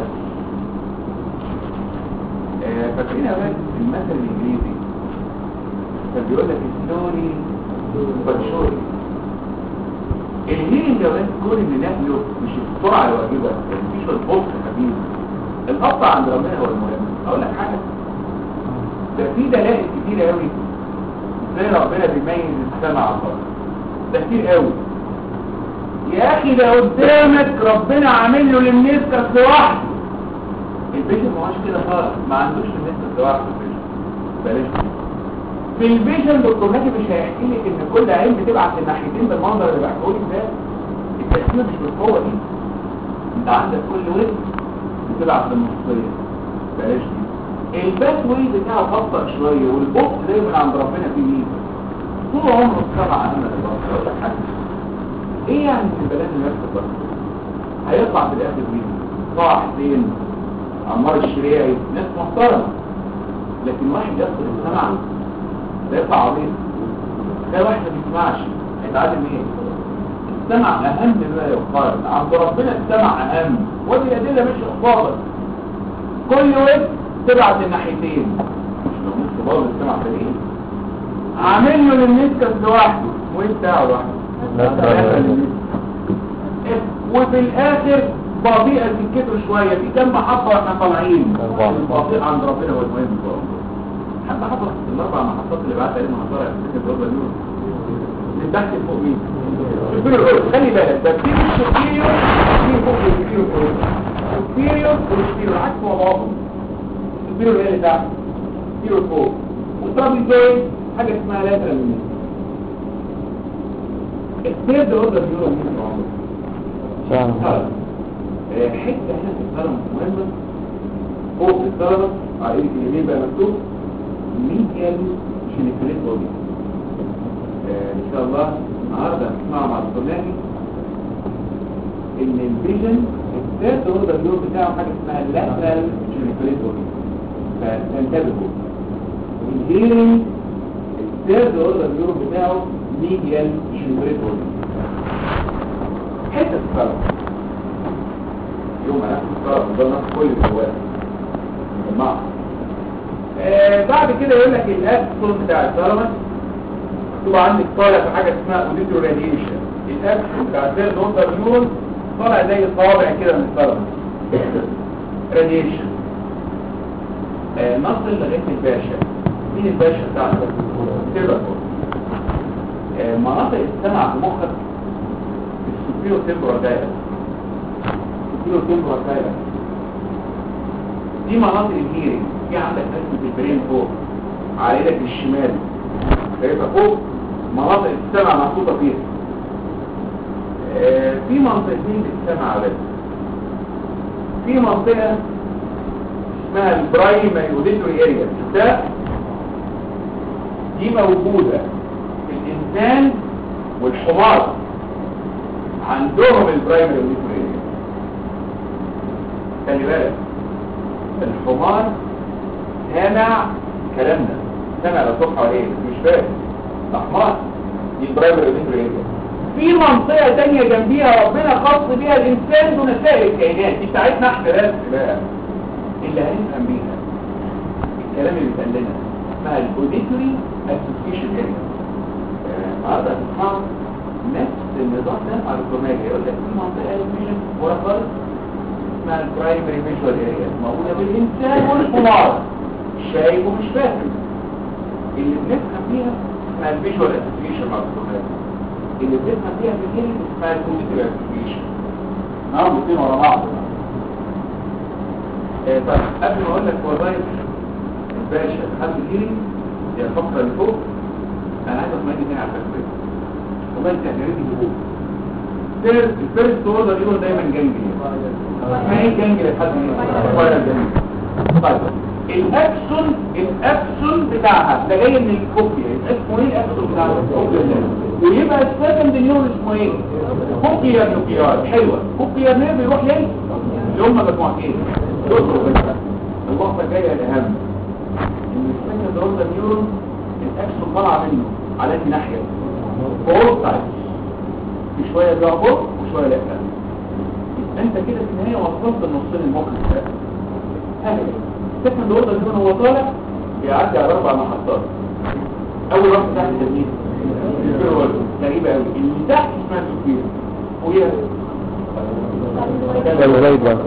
فاكرين يا ولاد المثل الانجليزي كان بيقول لك سلوري باتشوري الهيرنج يا ولاد كون ان نقله مش السرعه الواجبه مفيش البطء خفيف القطع عند ربنا هو المهم اقول لك حاجه ده في دلائل كتير قوي ازاي ربنا بيميز السمع عن البصر ده كتير قوي يا اخي ده قدامك ربنا عامل له للنسكه لوحده الفيجن ما هوش كده خالص ما عندوش النسبة لوحده الفيجن بلاش في الفيجن دكتور ناجي مش هيحكي لك ان كل عين بتبعت الناحيتين بالمنظر اللي بحكيه لك ده التقسيمه مش بالقوه دي انت عندك كل وجه بتبعت بالنصيه بلاش دي الباس واي بتاعه ابطا شويه والبطء دايما عند ربنا فيه ميزه طول عمره السبعه انا اللي حاجه ايه يعني في البلاد اللي نفس البصر هيطلع في الاخر مين طه حسين عمار الشريعي ناس محترمة لكن واحد يصل السمع ده يطلع عبيط ده واحد ما بيسمعش هيتعلم ايه السمع اهم مما يقال عند ربنا السمع اهم ودي الادله مش اخبارك كل وقت تبعت الناحيتين مش لو نص باب السمع في ايه عامل له للنسكس لوحده وانت لوحده وفي الاخر بطيئة سكته شوية في كم محطة واحنا طالعين البطيء عند ربنا هو المهم حتى حطت الاربع محطات اللي بعتها لنا هطلع في سكة ربنا اليوم من تحت لفوق مين خلي بالك ده في سوبيريور في فوق السوبيريور سوبيريور والسوبيريور عكس مع بعضهم السوبيريور هي اللي تحت السوبيريور فوق والترابيزويد حاجة اسمها لاترال مين الثيرد اوردر نيورون مين عمره حته هنا في الثلمس مهمه فوق الثلمس على ايدك اليمين بقى مكتوب ميديال جينيكوليت بودي ان شاء الله النهارده هنسمع مع الطلابي ان الفيجن الثيرد اوردر نيور بتاعه حاجه اسمها اللاترال جينيكوليت بودي فانتبهوا الهيرنج الثيرد اوردر نيور بتاعه ميديال جينيكوليت بودي حته الثلمس يوم أنا الكهرباء ده نفس كل الجوال جماعة آه بعد كده يقول لك الاكسون بتاع الثالاموس مكتوب عندك طالع في حاجه اسمها اوديتور راديشن الاكسون بتاع الثيرد اوردر نيورون طالع زي صوابع كده من الثالاموس راديشن آه نصل لغايه الباشا مين الباشا بتاعنا كده آه مناطق السمع في مخك السوبيرو تمبرال دايره السوبيرو تمبرال دايره دي مناطق الهيرنج في عندك رسمة البرين فوق على ايدك الشمال شايفها فوق مناطق السمع محطوطة فيها آه في منطقتين للسمع بس في منطقة اسمها البرايمري اوديتوري اريا ده دي موجودة في الانسان والحمار عندهم البرايمري اوديتوري اريا خلي بالك الحمار سامع كلامنا سامع لا صبح ولا ايه مش فاهم احمر دي البرايمري اوديتوري في منطقة تانية جنبيها ربنا خاص بيها الانسان دون سائر الكائنات دي بتاعتنا احنا بس بقى اللي هنفهم بيها الكلام اللي بيتقال لنا اسمها الاوديتوري اسوسيشن اريا هذا اسمها نفس النظام ده على الكوميديا يقول لك في منطقة الفيجن ورا خالص اسمها البرايمري فيجوال اريا موجودة بالإنسان والحمار شايف ومش فاهم اللي بنفهم فيها اسمها الفيجوال اسوسيشن مع الكوميديا اللي بنفهم فيها في الهيلين اسمها الكوميديا اسوسيشن نعم الاثنين ورا بعض آه طيب قبل ما اقول لك وظائف الباشا لحد الهيلين هي الفقرة اللي فوق انا عايز اطمئن تاني على الفكرة والله انت هتعرفي اللي فوق الفيرست اوردر يقول دايما جنجي ما هي جنجي لحد الصغير جنجي طيب الاكسون الاكسون بتاعها ده جاي من الكوبيا يبقى اسمه ايه الاكسون بتاعها الكوبيا ده ويبقى السكند نيورون اسمه ايه كوبيا نوكيار حلوه كوبيا نير بيروح ليه اللي هم مجموعتين يخرج بس النقطه الجايه الاهم ان السكند اوردر نيورون الاكسون طالعه منه على انهي ناحيه فور سايد في شويه بيقع فوق وشويه لا انت كده في النهايه وصلت النصين المخ ده هذا السكند اوردر نيورون هو طالع بيعدي على اربع محطات اول واحده تحت التمهيد غريبه قوي اللي تحت اسمها سوبير وهي الغيبة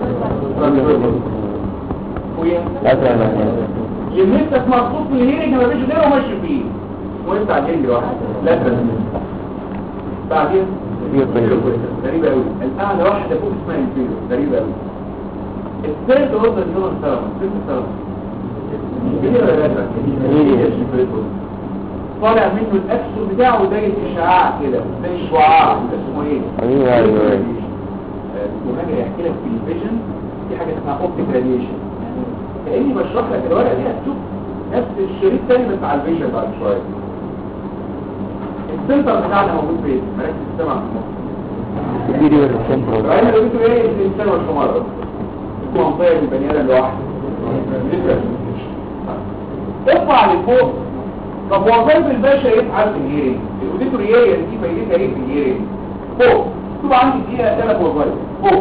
وهي أسأل يمسك مخصوص من الهيرنج ما فيش غيره ماشي فيه وانت على الجنج واحد لا تنسى بعدين غريبة قوي الأعلى واحدة فوق اسمها انفيرو غريبة قوي الثالث اوردر نيورون سيرم ست سيرم كبير ولا لا طالع منه الاكسون بتاعه زي الاشعاع كده زي الشعاع اسمه ايه أيوة أيوة وهاجي يحكي لك في الفيجن في حاجه اسمها اوبتيك راديشن كاني بشرح لك الورقه دي هتشوف نفس الشريط تاني بس على الفيجن بعد شويه السنتر بتاعنا موجود فين مراكز السمع في المخ فيديو السنتر العين اللي بيقولوا ايه الانسان والحمار يكون منطقه البني ادم لوحده اطلع لفوق طب وظيفه الباشا يفعل في الهيرنج الاوديتور اريا دي فايدتها ايه في الهيرنج فوق طبعا عندي فيها ثلاث وظائف فوق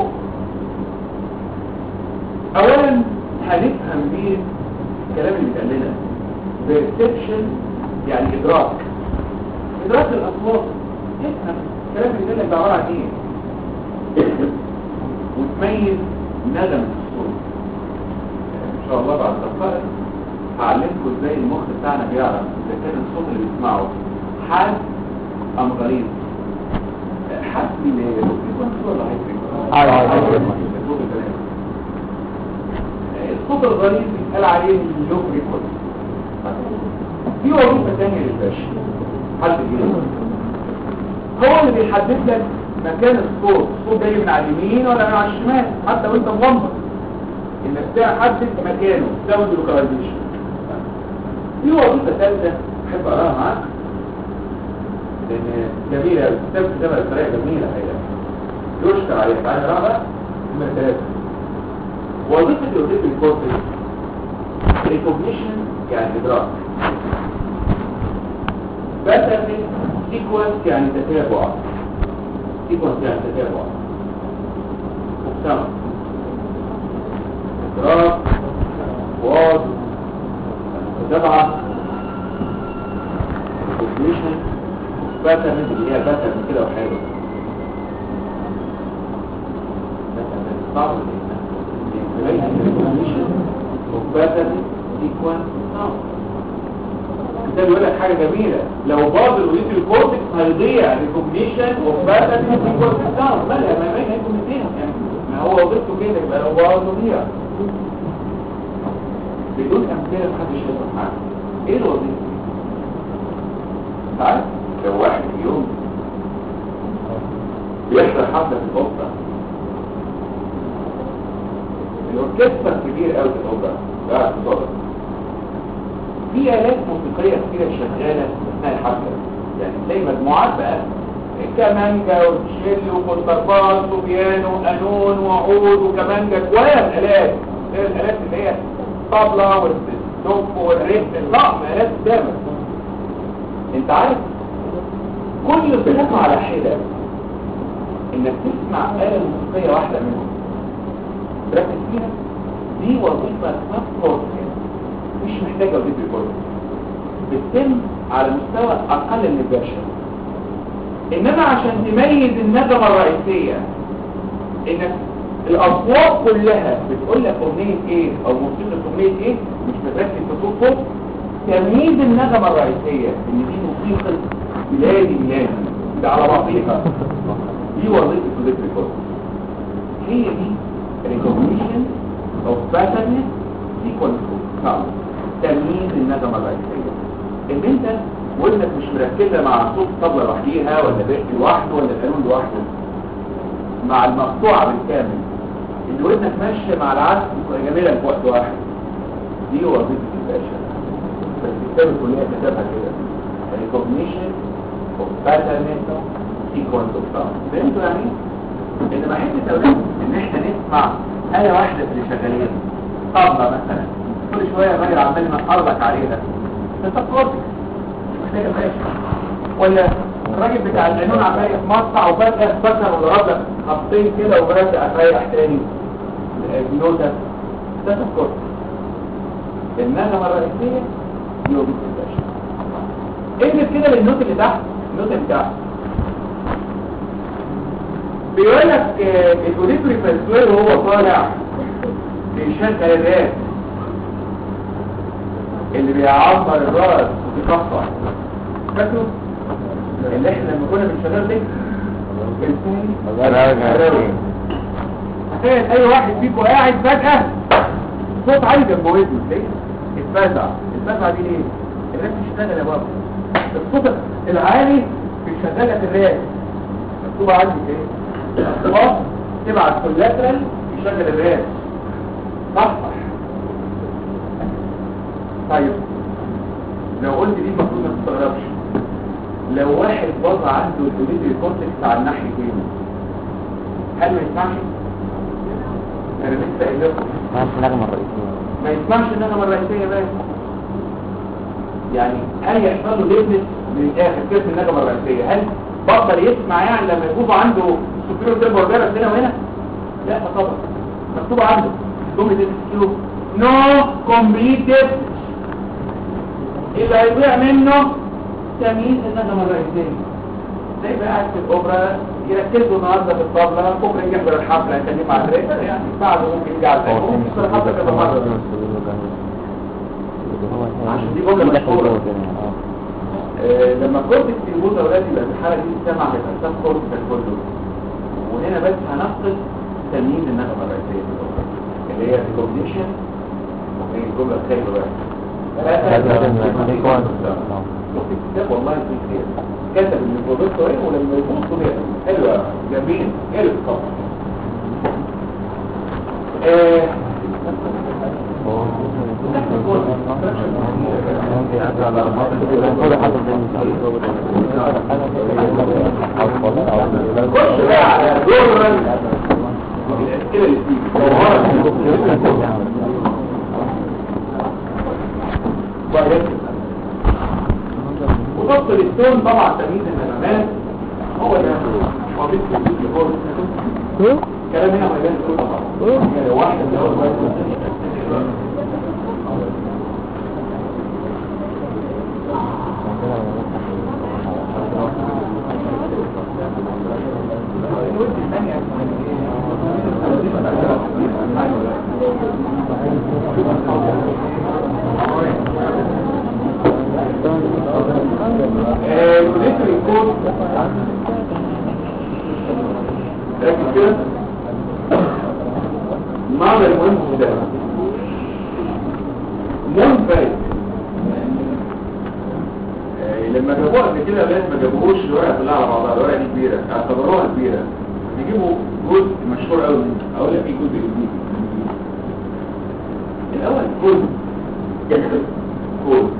اولا هنفهم بيه الكلام اللي بيتقال لنا perception يعني ادراك ادراك الاصوات تفهم الكلام اللي بيتقال لك ده عباره عن ايه وتميز ندم الصوت ان شاء الله بعد دقائق هعلمكم ازاي المخ بتاعنا بيعرف اذا كان الصوت اللي بيسمعه حاد ام غريب حاد من ايه ولا آه، آه، آه. الصوت الغريب بيتقال عليه اللوك ريكورد في وظيفه ثانيه للباشا حد كده هو اللي بيحدد لك مكان الصوت الصوت جاي من على اليمين ولا من على الشمال حتى وانت مغمض انك تحدد مكانه ساوند لوكاليزيشن في وظيفه ثالثه احب اقراها معاك لان جميله قوي كتاب كتابها بطريقه جميله الحقيقه يشكر عليها تعالى نقرا بقى نمره ثلاثه وظيفه الاوديت الكورتكس ريكوجنيشن يعني ادراك باترن سيكونس يعني تتابع سيكونس يعني تتابع مجتمع راس واض سبعة كومبليشن باترن اللي هي باترن كده وحلو صعب باترن سيكونس ده بيقول لك حاجه جميله لو باظ الوليد الكورتكس هيضيع ريكوجنيشن وباترن سيكونس ساوند لا لا ما بين هيكون الاثنين يعني ما هو وظيفته كده يبقى لو باظ يضيع بدون امثله محدش يفهم حاجه ايه الوظيفه تعال لو واحد في يوم بيحضر حفله في الاوبرا الاوركسترا كبير قوي في الاوبرا قاعد في صدر في آلات موسيقية كتيرة شغالة أثناء الحفلة يعني تلاقي مجموعات بقى كمانجا وشيل وكونترباس وبيانو وقانون وعود وكمانجا كويس آلات زي الآلات اللي هي الطبلة والدوب والريت طقم آلات قدامك انت عارف كل صفة على حدة انك تسمع آلة موسيقية واحدة منهم ركز فيها دي وظيفة سبورت مش محتاجة وظيفة ريكورد بتتم على مستوى اقل من البشر انما عشان تميز النغمة الرئيسية انك الاصوات كلها بتقول لك اغنية ايه او موسيقى اغنية ايه مش بتركز في صوت صوت تمييز النغمة الرئيسية ان دي موسيقى بلادي بلادي ده على بعضيها دي وظيفة وظيفة ريكورد هي دي recognition of pattern sequence sound تمييز النغمة الرئيسية ان انت ودنك مش مركزة مع صوت طبلة لوحديها ولا بيت لوحده ولا القانون لوحده مع المقطوعة بالكامل ان ودنك ماشية مع العزف جميلة في وقت واحد دي وظيفة الباشا بس الكتاب الكلية كتبها كده recognition of pattern sequence of sound فهمتوا يعني ايه؟ ان بحب التوجيه ان احنا نسمع آلة واحدة في اللي شغالين طبلة مثلا كل شوية الراجل عمال ينقرلك عليها انت بتقول محتاجة ماشي ولا الراجل بتاع القانون عمال يتمطع وفجأة فكر وضرب لك خطين كده وبرجع اريح تاني النوتة ده تذكر النغمة الرئيسية دي وظيفة الباشا اقلب كده للنوت اللي تحت النوت اللي تحت بيقول لك الاوليبري فاسوير وهو طالع بيشغل الراس اللي بيعمر الراس وبيكفر فاكروا اللي احنا لما كنا بنشغل ده تخيل اي واحد فيكم قاعد فجأة صوت عالي جنب ودنه ليه؟ اتفزع اتفزع دي ليه؟ الراس بيشتغل يا بابا الصوت العالي بيشغل لك الراس مكتوب عندي ايه؟ الاصوات تبعت كولاترال يشغل الراس صح طيب لو قلت دي المفروض ما تستغربش لو واحد باظ عنده الاوليتري كورتكس على الناحيتين هل ما يسمعش؟ انا لسه قايل لكم ما النغمة الرئيسية ما يسمعش النغمه الرئيسيه بس يعني هل يحصل له ليبنس من الاخر كيف النغمه الرئيسيه هل بطل يسمع يعني لما يكون عنده سوبيرو تيمبر فيروس هنا وهنا لا طبعا مكتوب عنده جمله الاسكيو نو كومبليتد اللي هيضيع منه تمييز النغمه الرئيسيه زي بقى قاعد في الاوبرا يركزوا النهارده في الطبله بكره يجي يحضر الحفله يكلم مع الريتر يعني بعده ممكن يجي على التليفون يحضر الحفله كذا مره عشان دي جملة مشهورة. آه، لما كورتكس يبوظ اولاد يبقى في الحاله دي السمع هيبقى سب كورتكس كله وهنا بس هنفقد تمييز النغمه الرئيسيه في الاوبرا اللي هي ريكوجنيشن وهي الجمله الخايبه بقى شفت الكتاب والله في خير كتب ان البروفيسور ايه ولما يبوظ طبيعي حلوه جميل حلو طبعا آه، خش بقى على دور الاسئله اللي فيك وضبط الستون طبعا تمييز النغمات هو ده وظيفه الجزء الجول كلام هنا ما يبان كله طبعا يعني واحد اللي هو الكتر الكود ركز كده المعنى المهم في ده منفرد آه، لما جابوها قبل كده ناس ما جابوهوش الورقه كلها على بعضها الورقه دي كبيره اعتبروها كبيره بيجيبوا جزء مشهور قوي اقول لك ايه جزء جديد الاول كود كود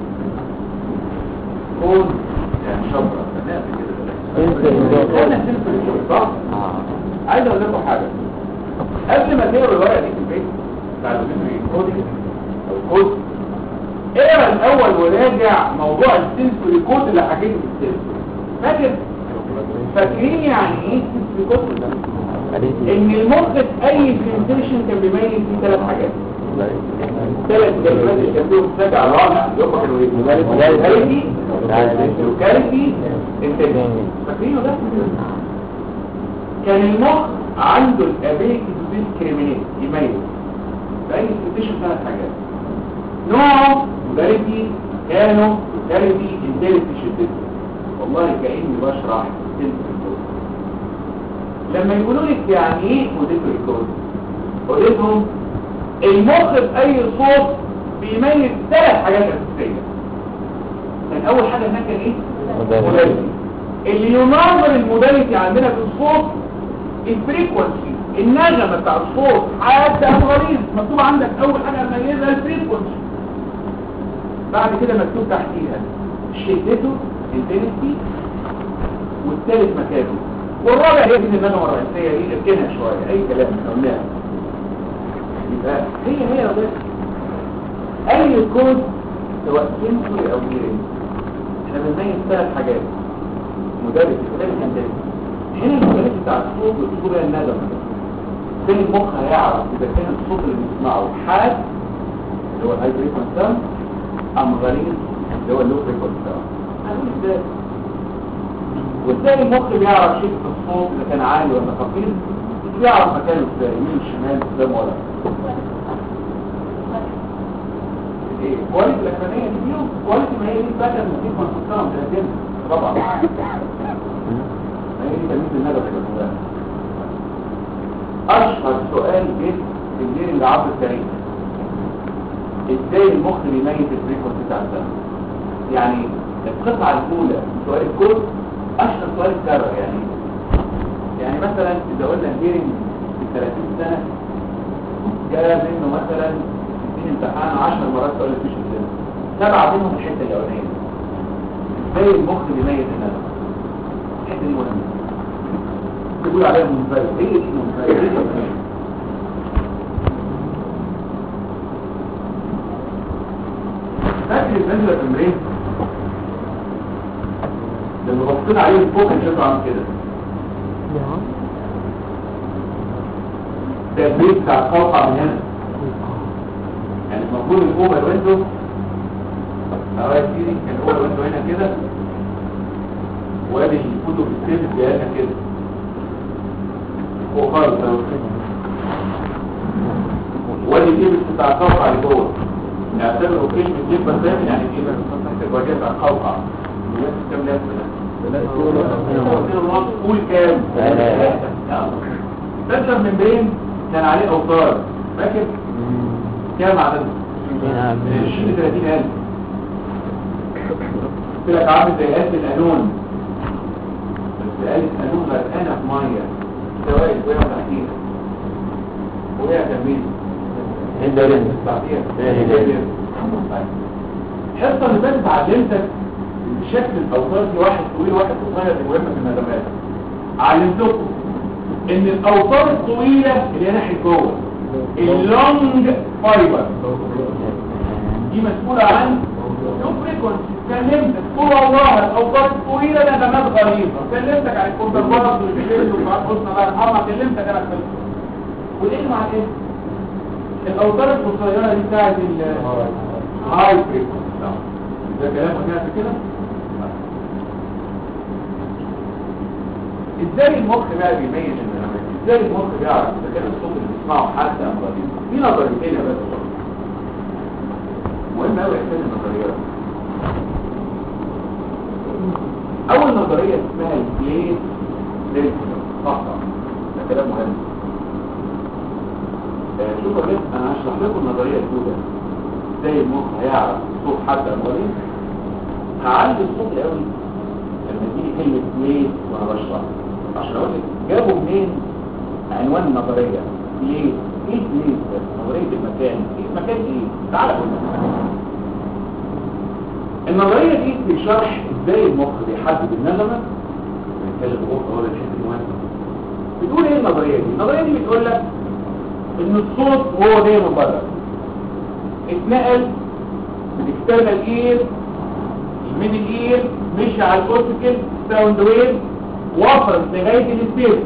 كود يعني شبرة خدناها قبل كده خدنا سلسلة الكود، صح؟ عايز اقول لكم حاجه قبل ما تقروا الورقه دي في البيت بتاع الفيديو كودينج او كود اقرا الاول وراجع موضوع السنسوري كود اللي حكيته في السنسوري فاكر فاكرين يعني ايه سنسوري كود ان المخ في اي برزنتيشن كان بيميز فيه ثلاث حاجات ثلاث كلمات اللي كان فيهم سبع رابع اللي هم كانوا ايه موداليتي لوكاليتي انتنسيتي فاكرينه ده كان المخ عنده الابيلتي تو ديسكريمينيت يميز في اي برزنتيشن ثلاث حاجات نوعه موداليتي كانوا لوكاليتي انتنسيتي شدته والله كاني بشرح سنسوري كود لما يقولوا لك يعني ايه موديتوري كود قلت لهم المخ في اي صوت بيميز ثلاث حاجات اساسيه كان اول حاجه هناك كان ايه موداليتي اللي يناظر الموداليتي عندنا في الصوت الفريكونسي النغمه بتاع الصوت حاد ام غليظ مكتوب عندك اول حاجه مميزها الفريكونسي بعد كده مكتوب تحتيها شدته انتنسي والثالث مكانه والرابع هي دي النغمه الرئيسيه دي اركنها شويه اي كلام قلناها يبقى هي هي يا بس اي كود سواء سنسوري او غيره احنا بنميز ثلاث حاجات مدرس مدرس هندسي هنا المدرس بتاع الصوت بيقول بقى الندم فين المخ هيعرف اذا كان الصوت اللي بنسمعه حاد اللي هو الهاي فريكونس ساوند ام غليظ اللي هو اللو فريكونس ساوند هنقول ازاي وازاي المخ بيعرف شدة الصوت اذا كان عالي ولا خفيف بيعرف مكانه ازاي يمين شمال قدام ورا ايه كواليتي الاخرانيه دي فيهم كواليتي ما هي دي باترن دي كونسيستنت مترجمه طبعا ما هي دي تلميذ الندى في الجوال اشهر سؤال جه في الليل اللي عبر التاريخ ازاي المخ بيميز الفريكونسي بتاع الزمن يعني القطعه الاولى من سؤال الكود اشهر سؤال اتكرر يعني يعني مثلا اذا قلنا الهيرنج في 30 سنه جاء منه مثلا في امتحان 10 مرات سؤال مفيش السنه سبعه منهم الحته الاولانيه ازاي المخ بيميز الندم الحته دي مهمه تقول عليها منفرد ايه دي منفرد ايه دي منفرد فاكر الفنجلة في المرين لما بصينا عليه فوق كان شكله عامل كده ده البيت بتاع القوقع من هنا يعني المفروض الفوق الويندو اهو يا سيدي كان هو الويندو هنا كده وادي الكتب السيف جايلنا كده فوق خالص اهو وادي الجيب بتاع القوقع اللي جوه نعتبره كلمة جيب بس يعني ايه تحت الواجهة بتاع القوقع الناس كام ناس قول كام تنشر من بين كان عليه اوتار فاكر كام عدد 20 30 الف قلت لك عامل زي قد القانون بس قال القانون غرقانه في ميه سوائل وهي تحتيها وهي كمين الحصه اللي فاتت علمتك شكل الاوتار في واحد طويل واحد قصير دي مهمه في الندمات علمتكم ان الاوتار الطويله اللي هي ناحيه جوه اللونج فايبر دي مسؤوله عن لو فريكونسي كلمتك طول الله الاوتار الطويله ده نغمات غليظه كلمتك عن الكونترباس والفيل ومعاك حسن الله يرحمها كلمتك انا في وايه مع ايه الاوتار القصيره دي بتاعت الهاي فريكونسي ده كلام هنا كده ازاي المخ بقى بيميز النغمات ازاي المخ بيعرف اذا كان الصوت اللي بيسمعه حد ام رديء في نظريتين يا بس مهم قوي احساس النظريات اول نظريه اسمها البليس لينكولن فقط ده كلام مهم آه، شوفوا بس انا هشرح لكم النظريه الاولى ازاي المخ هيعرف صوت حد ام رديء هعلي الصوت قوي لما تيجي كلمه بليس وانا بشرح عشان اقول لك جابوا منين عنوان النظريه ليه ايه بليس ده نظريه المكان ايه المكان ايه تعال قول النظريه دي في شرح ازاي المخ بيحدد النغمه بنتكلم بقى هو الحته المهمه بتقول ايه النظريه دي النظريه دي بتقول لك ان الصوت وهو جاي من بره اتنقل من اكسترنال اير من الاير مشي على الاورتيكال ساوند ويف وصل لغايه الستيبس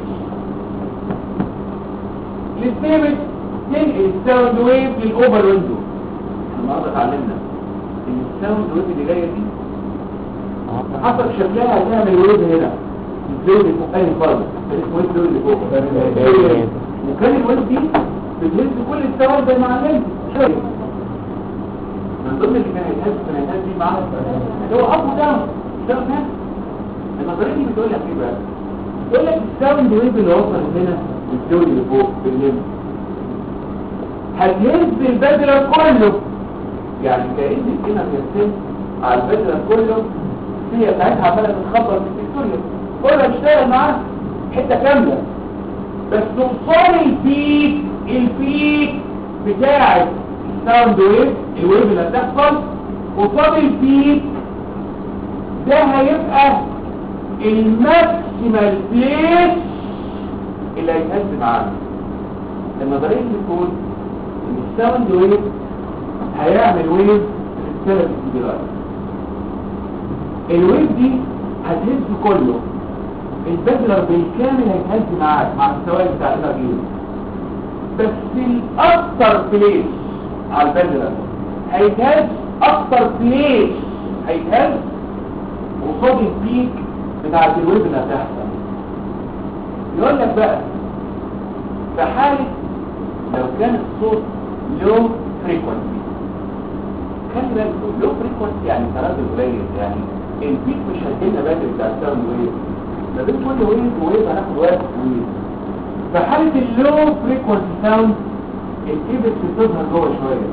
الستيبس تنقل الساوند ويف للاوفر ويندو النهارده اتعلمنا ان الساوند ويف اللي جايه دي حسب شكلها هتعمل ويف هنا الزاويه اللي فوق اي خالص اسمه ايه الزاويه اللي فوق وكان الويف دي بتهز كل الساوند زي ما علمت شويه من ضمن اللي كان هيتهز كان هيتهز دي معانا اللي هو اب وداون داون هنا النظريه دي بتقول لك ايه بقى بتقول لك الساوند ويف اللي وصلت هنا والزاويه اللي فوق بالليل هتهز البدله كله يعني كأن الكلمة بترسم على البدلة كله هي ساعتها عمالة تتخبط في الفيكتوريا كلها تشتغل معاها حتة كاملة بس توصل البيك البيك بتاعة الساوند ويف الويف اللي هتحصل قصاد البيك ده هيبقى الماكسيمال بليس اللي هيتهز معانا النظرية اللي بتقول ان الساوند ويف هيعمل ويف في الثلاث الكبيرات الويف دي هتهز كله البدلر بالكامل هيتهز معاك مع السوائل بتاع الانرجي بس الاكتر بليس على البدلر هيتهز اكتر بليس هيتهز قصاد البيك بتاعت الويف اللي هتحصل يقول لك بقى في حالة لو كان الصوت لو فريكونسي خلي بالكم لو فريكونسي يعني تردد قليل يعني البيك مش هتجيلنا بدري بتاع الساوند ويف ما بين كل ويف وويف هناخد وقت طويل في حالة اللو فريكونسي ساوند الكيبس بتظهر جوه شوية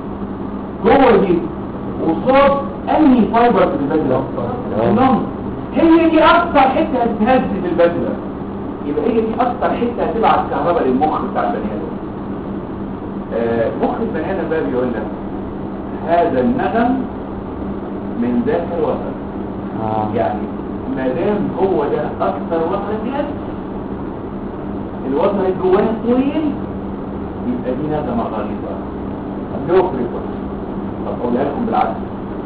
جوه دي وصاد انهي فايبر في البدلة النمط هي دي اكتر حتة هتهز في البدلة يبقى هي دي اكتر حتة هتبعت كهرباء للمخ بتاع البني ادم آه، مخ البني ادم بقى بيقول لك هذا النغم من ذاك الوتر اه يعني ما دام هو ده اكثر وتر جهاز الوتر اللي جواه طويل يبقى دي نغمه غليظه لو فريكونسي طب اقولها لكم بالعكس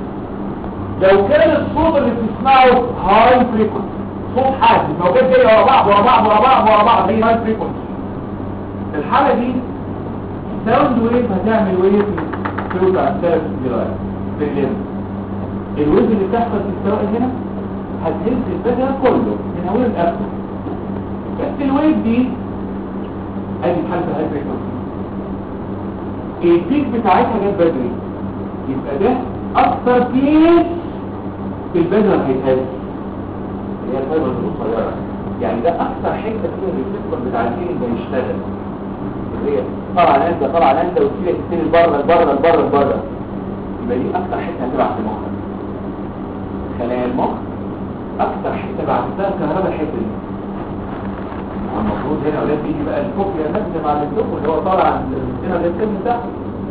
لو كان الصوت اللي بتسمعه هاي فريكونسي صوت حاد موجات جاي ورا بعض ورا بعض ورا بعض ورا بعض هي هاي فريكونسي في الحاله دي الساوند ويف هتعمل ويف توقع الثلاث جرايات في الليل الويف اللي بتحصل في السواء هنا هتهز البدن كله من اول لاخره بس الويف دي ادي حالة هاي فريكونسي البيك بتاعتها جت بدري يبقى ده اكتر بيك في البدن هيتهز اللي هي الفايبر القصيره يعني ده اكتر حته فيها الريسبتور بتاع الفيلم ده يشتغل اللي هي طالعه نازله طالعه نازله وتسيب تستني لبره لبره لبره لبره يبقى دي اكتر حته هتبعت لمخك خلايا المخ اكتر حته بعتها كهرباء الحته دي المفروض هنا اولاد بيجي بقى الكوبيا نازله مع الدكتور اللي هو طالع عند هنا السن بتاعه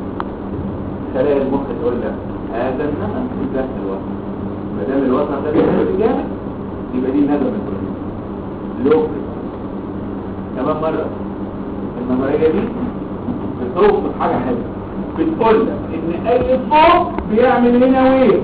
خلايا المخ تقول لك هذا النغم في ذات الوقت ما دام الوتر ده بيعمل جامد يبقى دي نغمه لو كمان مره النظريه دي بتوصف حاجه حلوه بتقول لك ان اي صوت بيعمل هنا ويف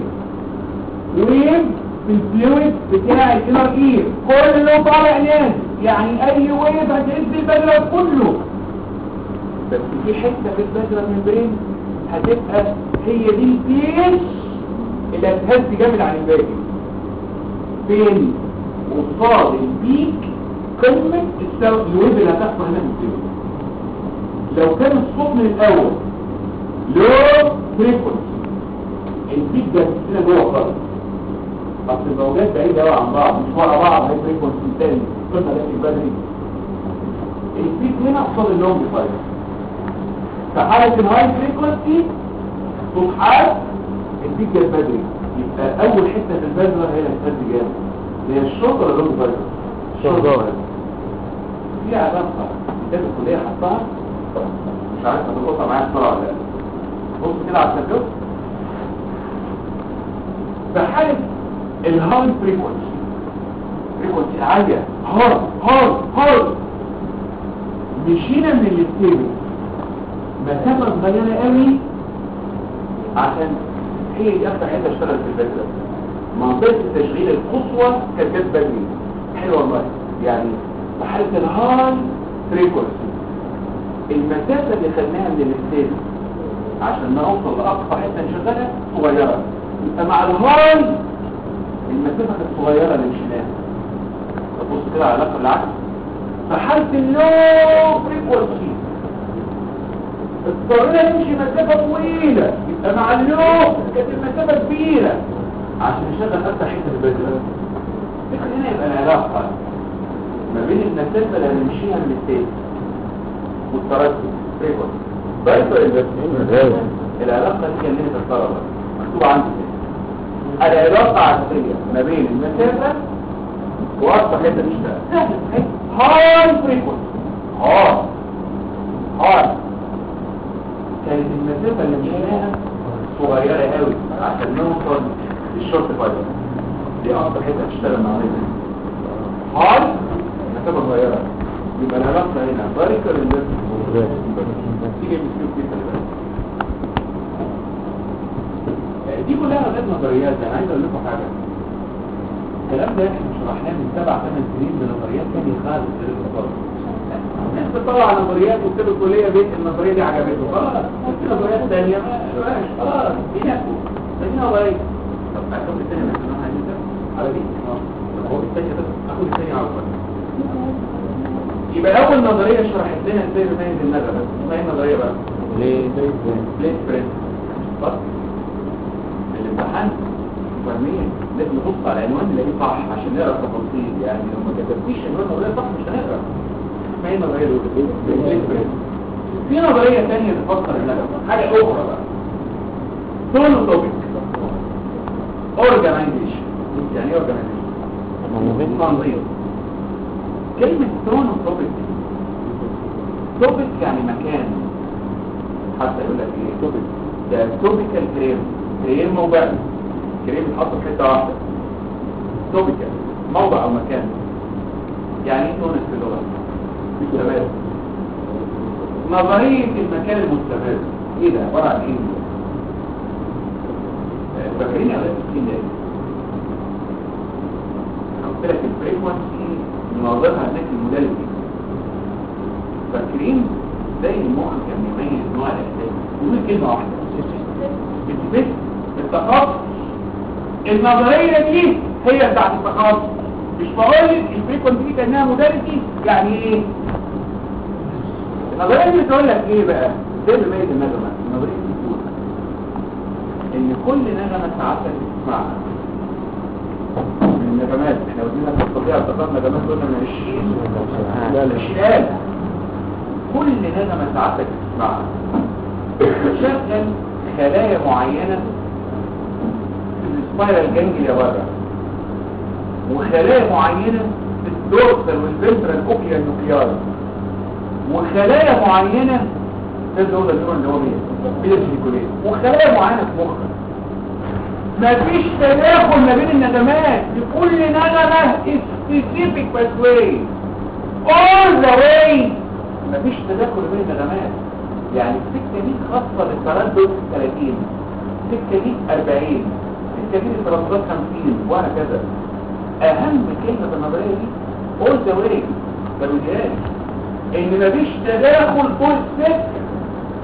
ويف في الفلويد بتاع الانر اير كله طالع نازل يعني اي ويف هتهز البدله كله بس في حته في البازلر ممبرين هتبقى هي دي البيس اللي هتهز جامد عن الباقي فين قصاد البيك قمه السبب الويب اللي هتحصل هنا في الفيديو لو كان الصوت من الاول لو فريكونسي البيك ده هنا جوه خالص اصل الموجات بعيده قوي عن بعض مش ورا بعض هي فريكونسي تاني قلنا ده في بدري البيك هنا قصاد اللونج فايبر في حاله الهاي فريكونسي صوت حاد البيك ده بدري يبقى اول حته في البازلر هي اللي هتهز جامد هي الشوط ولا اللونج فايبر؟ الشوط. في علاقه كتاب الكليه حطها مش عارف هتلقطها معايا بسرعه ولا لا بص كده على التابلو في حاله الهاي فريكونسي فريكونسي عاليه هارد هارد هارد مشينا من الاستيبل مسافه صغيره قوي عشان هي دي اكتر حته اشتغلت في البدله منطقه التشغيل القصوى كانت جت بدري حلوه والله يعني في حاله الهاي فريكونسي المسافه اللي خدناها من الاستيبل عشان نوصل لاقصى حته نشغلها صغيره يبقى مع الهاي المسافه كانت صغيره اللي مشيناها تبص كده على العلاقه بالعكس في حاله اللو فريكونسي اضطرينا نمشي مسافه طويله يبقى مع اللو كانت المسافه كبيره عشان نشغل اكتر حته في البدله فكر هنا يبقى العلاقه ما بين المسافه اللي هنمشيها من التاني والتردد فريكونسي طيب طيب العلاقه دي كانت الطلبه مكتوب عندي كده العلاقه عكسيه ما بين المسافه واكثر حته تشتغل هاي فريكونسي هاي هاي كانت المسافه اللي مشيناها صغيره قوي عشان نوصل للشورت فايبر دي اكتر حته تشتغل مع الرجل هاي مسافه صغيره يبقى العلاقه هنا فاريكال تيجي بسيوف دي خلي بالك دي كلها غير نظريات انا عايز اقول لكم حاجه الكلام ده احنا شرحناه من سبع ثمان سنين بنظريات ثانيه خالص غير النظريه الناس بتطلع نظريات وكتب الكليه بيت النظريه دي عجبته خلاص في نظريات ثانيه ما خلاص دي نفسه دي نظريه طب اخد الثانيه من احنا عايزين ده على دي اه هو الثانيه بس اخد الثانيه على طول يبقى اول نظريه شرحت لنا ازاي نميز النغمه اسمها ايه النظريه بقى ليه بليت برنس بس الامتحان فاهمين لازم نبص على العنوان نلاقيه صح عشان نقرا التفاصيل يعني لو ما كتبتيش عنوان نظريه صح مش هنقرا اسمها ايه النظريه دول بليت برنس في نظريه ثانيه تفسر النغمه حاجه اخرى بقى تون توبيك اورجانيزيشن يعني ايه اورجانيزيشن تنظيم كلمة تون توبيك توبيك يعني مكان حتى يقول لك ايه توبيك ده توبيكال كريم كريم موضعي كريم يتحط في حته واحده توبيكال موضع او مكان يعني ايه تونس في اللغه مستمر نظريه المكان المستمر ايه ده عباره عن ايه آه، فاكرين على السكين ده إيه؟ قلت لك الفريكونسي ننظرها هناك الموداليتي فاكرين زي المخ كان بيميز نوع الاحساس ودول كلمه واحده السبيس التخصص النظريه دي هي بتاعت التخصص مش بقول لك الفريكونسي دي كانها موداليتي يعني ايه النظريه دي بتقول لك ايه بقى ازاي بيميز النغمه النظريه دي بتقول ان كل نغمه ساعتك بتسمعها من النغمات احنا ودينا في الطبيعه افتكرنا نغمات قلنا من 20 لا لا 20000 كل نغمه ساعتك بتسمعها بتشغل خلايا معينه في السبايرال جانجليا بره وخلايا معينه في الدورسال والفنترال اوكيا نوكليار وخلايا معينه في الدورسال النيورون اللي هو مين بيرسيكوليت وخلايا معينه في مخك مفيش تداخل ما بين النغمات لكل نغمة specific pathway all the way مفيش تداخل ما بين النغمات يعني السكة دي خاصة بالتردد 30 السكة دي 40 السكة دي الترددات 50 وهكذا أهم كلمة في النظرية دي all the way ما بيجيهاش إن مفيش تداخل طول السكة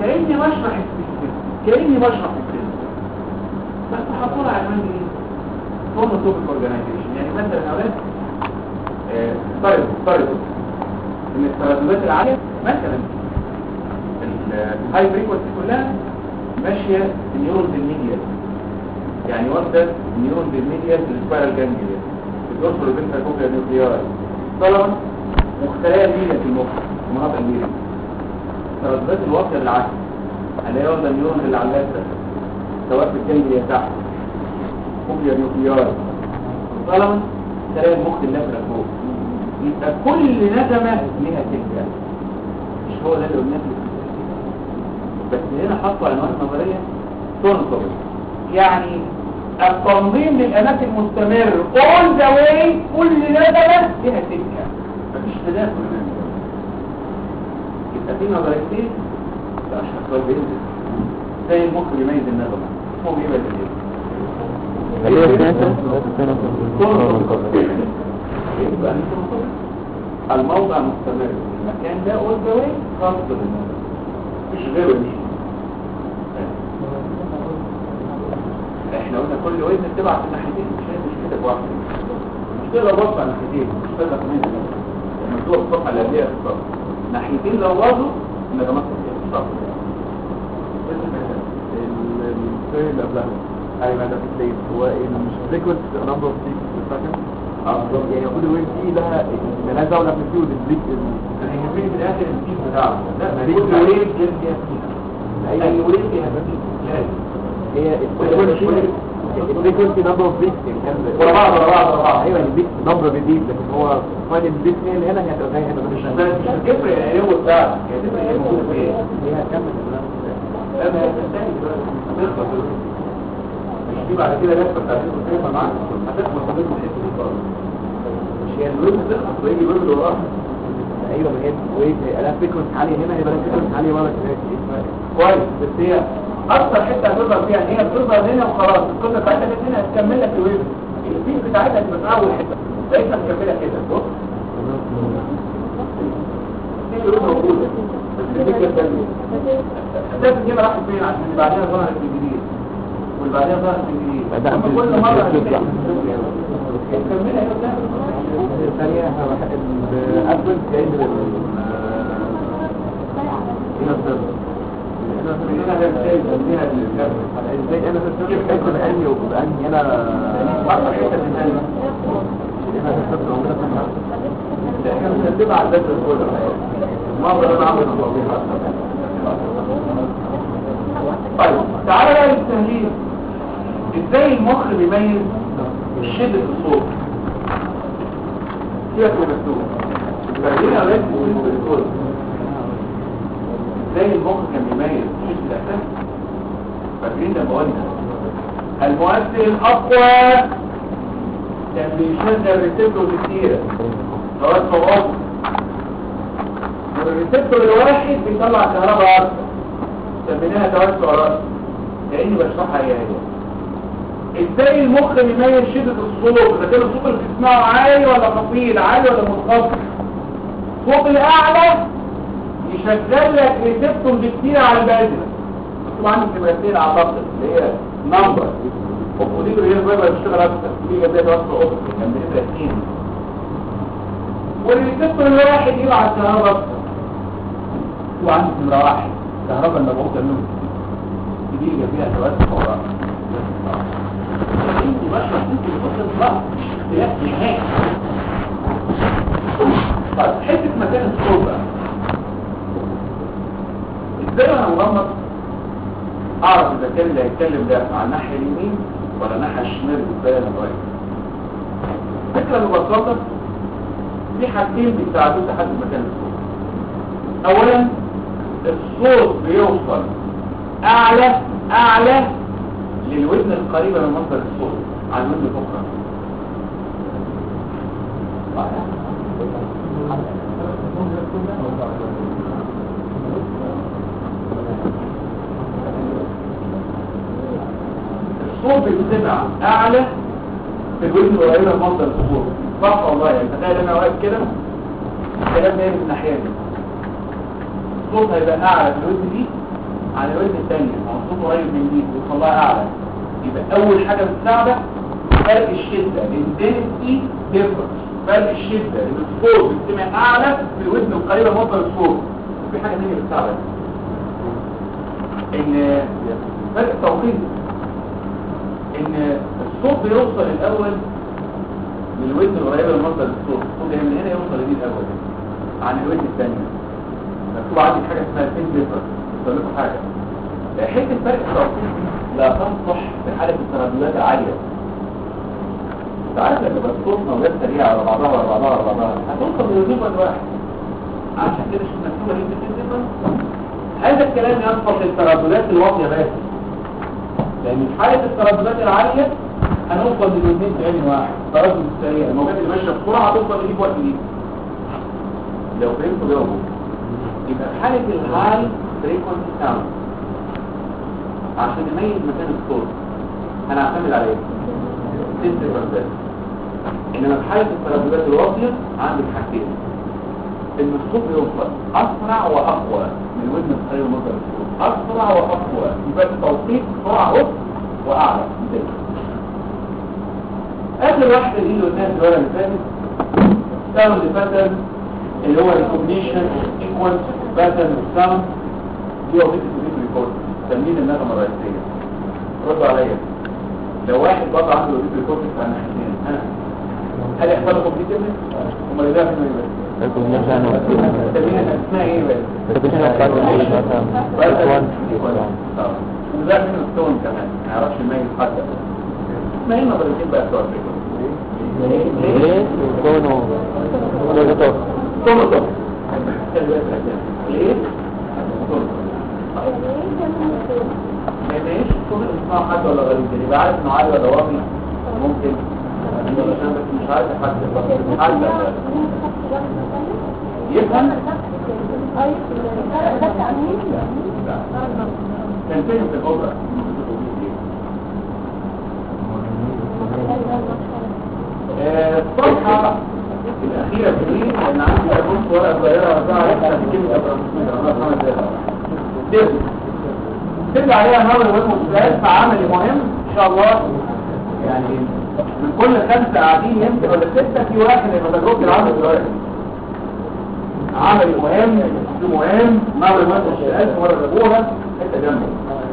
كاني بشرح السيستم كاني بشرح السيستم بس حطوا عنوان ايه فونوتوبيك اورجانيزيشن يعني مثلا يا اولاد طيب طيب ان الترددات العاليه مثلا الهاي فريكونسي كلها ماشيه نيورون الميديا يعني واخده نيورون الميديا في السبايرال جانجليا بتوصل لبنت كوبيا نيوكليار طبعا وخلايا الميديا في المخ في مناطق الميديا الترددات الواطيه للعكس اللي هي واخده النيورون اللي على اللثه سواء في الجانجليا تحت كوبيا نيوكليار طبعا خلايا المخ اللازقه فوق يبقى كل نجمه ليها سكه مش هو ده اللي قلناه بس هنا حطوا عنوان نظريه تنظر يعني التنظيم للاماكن مستمر all the way كل نجمه ليها سكه مفيش تداخل يبقى في نظريتين اشرح لو بينزل زي المخ بيميز النغمه اسمه بيميز يبقى الموضع مستمر المكان ده all the way خاص بالنغمه مش غيره مش احنا قلنا كل وزن تبع في الناحيتين مش مش كده بواحد مش تقدر تبص على الناحيتين مش تقدر كمان لما تروح الصفحه اللي قبلها في الصف ناحيتين لو باظوا النجمات تبقى في الصف الفيل اللي قبلها ايوه ده في السيف هو الفريكونس نمبر اوف سيكس في السكند يعني كل ويف دي لها ملهاش دعوه لا في البليك انا يهمني في الاخر الفيل بتاعه لا كل ويف لازم فيها فيل اي ويف فيها فيل لازم هي الفريكونسي الفريكونسي نمبر اوف بيتس ورا بعض ورا بعض ورا بعض ايوه البيت نمبر بيزيد لكن هو فاينل البيت هي اللي هنا هي هتبقى زي هنا مش مش مش هتفرق العلو بتاعك هتفرق هي موجوده فين هي هتكمل لا ما هي تنتهي دلوقتي هتخلص دلوقتي. مش دي بعد كده لفه بتاعت الكلمه معاك هتخلص هتخلص الحته دي خالص مش هي الويب تخلص ويجي الويب اللي وراها ايوه ما هي ويف هي لها فريكونسي عاليه هنا هيبقى لها فريكونسي عاليه ورا كده كويس بس هي اكتر حته هتظهر فيها ان هي بتظهر هنا وخلاص القصه بتاعتها جت هنا هتكمل لك الويب الفيل بتاعتها هتبقى في اول حته لقيتها مكمله كده بص دي الويب موجوده بس الفكره الثانيه الاساس دي راحت فين عشان اللي بعدها ظهرت من جديد واللي بعدها ظهرت من جديد بدأت أما كل مره تطلع. هتكملها هي بتعمل الثانية الأبل جاي من هنا السبب ازاي انا في السبب هيكون اني وباني انا اكتر حته من هنا هنا في السبب وهنا في الحرب احنا بنرتبها على الذات الكل المره انا عامل طيب تعالى بقى للتمرين ازاي المخ بيميز شدة الصوت سيبك من المكتوب التمرين يا ولاد بالنسبه للكل ازاي المخ كان بيميز شدة الاحساس فاكرين لما قلنا المؤثر الاقوى كان بيشغل ريسبتور كتير سواء صواب والريسبتور الواحد بيطلع كهرباء اكتر سميناها توسع رأس كأني بشرحها هي هي ازاي المخ بيميز شدة الصوت اذا كان الصوت اللي بتسمعه عالي ولا خفيف عالي ولا منخفض الصوت الاعلى يشغل لك ريسبتور كتير على البازل مكتوب عندي كلمتين اعتقد اللي هي نمبر ودي اللي هي الفايبر بتشتغل اكتر دي جاب لها توسع اخر كان بنبقى اثنين والريسبتور الواحد يبعت كهرباء اكتر وعندي نمرة واحد كهرباء المبعوثة منه دي اللي فيها توسع وراء انت بشرح انت بتوصل بقى مش اختلاف نهائي طيب حته مكان الصوت بقى ازاي انا مغمض اعرف اذا كان اللي هيتكلم ده على الناحيه اليمين ولا الناحيه الشمال ازاي انا رايح فكره ببساطه في حاجتين بيساعدوك لحد مكان الصوت اولا الصوت بيوصل اعلى اعلى للودن القريبة من مصدر الصوت عن الودن الاخرى الصوت بيتسمع اعلى في الودن القريبة من مصدر الصوت صح والله يعني تخيل انا واقف كده الكلام جاي من الناحية دي الصوت هيبقى اعلى في الودن دي عن الودن الثانيه او الصوت قريب من دي ويوصل لها اعلى يبقى اول حاجه بتساعدك فرق الشده الانتنسي ديفرنس فرق الشده ان الصوت بيستمع اعلى في الودن القريبه من مصدر الصوت في حاجه ثانيه بتساعدك ان فرق التوقيت ان الصوت بيوصل الاول من الودن القريبه من مصدر الصوت الصوت ده من هنا يوصل لدي الاول عن الودن الثانيه مكتوب عندي حاجه اسمها فين ديفرنس بقول لكم حاجه حته فرق التوقيت لا تصلح في حاله الترددات العاليه انت عارف لما يبقى الصوت موجات سريعه على بعضها على بعضها على بعضها هتوصل للريزيفر واحد عشان كده مش مكتوبه هنا فين ديفرنس هذا الكلام ينصح للترددات الواطيه بس لان في حاله الترددات العاليه هنوصل للاثنين في عين واحد تردد السريع الموجات اللي ماشيه بسرعه هتوصل لدي في وقت دي لو فهمتوا جاوبوا يبقى في حاله الهاي فريكونسي ساوند عشان نميز مكان الصوت هنعتمد على ايه؟ سنتر بس انما في حاله الترددات الواطيه عندك حاجتين ان الصوت يوصل اسرع واقوى من ودن الخير مصدر الصوت اسرع واقوى يبقى التوقيت سرعه اقوى واعلى اخر واحده دي اللي قلناها الدوره اللي فاتت ساوند باترن اللي هو ريكوجنيشن ايكوال باترن ساوند دي وظيفه الريد ريكورد تمرين النغمه الرئيسيه ردوا عليا لو واحد بطل عنده ريد ريكورد بتاع الناحيتين انا هل يحصل له كومبليتيفنس؟ امال ايه ده في تمرين اسمها ايه بقى؟ وده من الستون كمان ما يعرفش الميز حتى ما هي نظريتين بقى بتوع الريكورد ليه؟ كونه كونه طب كله طب ليه؟ ما يبقاش كل اسمها حد ولا غريب يعني يبقى عارف انه عالي ولا واطي ممكن عشان بس مش عارف حد حد يفهم كان فين في الاوبرا آه، الصفحة الأخيرة في دي لأن عندي أبص ورقة صغيرة وزعها لسه في كلمة أبقى مسلمة أنا خمس دقايق تبدأ تبدأ عليها نظر والمسلسلات فعملي مهم إن شاء الله يعني من كل خمسة قاعدين يمكن ولا ستة في واحد يبقى تجربة العمل دلوقتي عملي مهم اسم مهم نظر والمسلسلات مرة جابوها حتة جنبه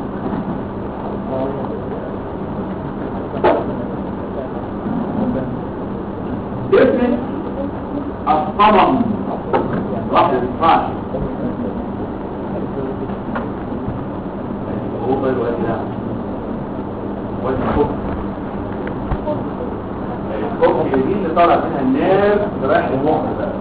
اسم الصمم راح ينفعش هو بقى الوقت ده وقت الصبح الصبح دي اللي طالع منها النار رايح المخ بقى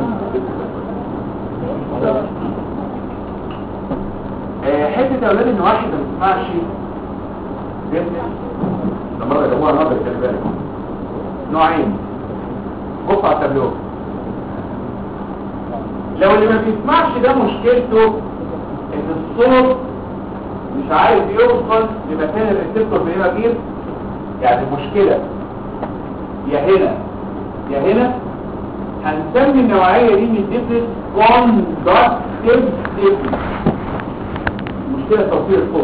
آه، حته يا اولاد ان واحد ما يسمعش جدا ده مره جابوها نظر خلي بالك نوعين بص على التابلو لو اللي ما بيسمعش ده مشكلته ان الصوت مش عارف يوصل لمكان الريسبتور في ايه يعني المشكلة يا هنا يا هنا هنسمي النوعية دي من الديفنس كوندكتيف ديفنس مشكلة توصيل الصوت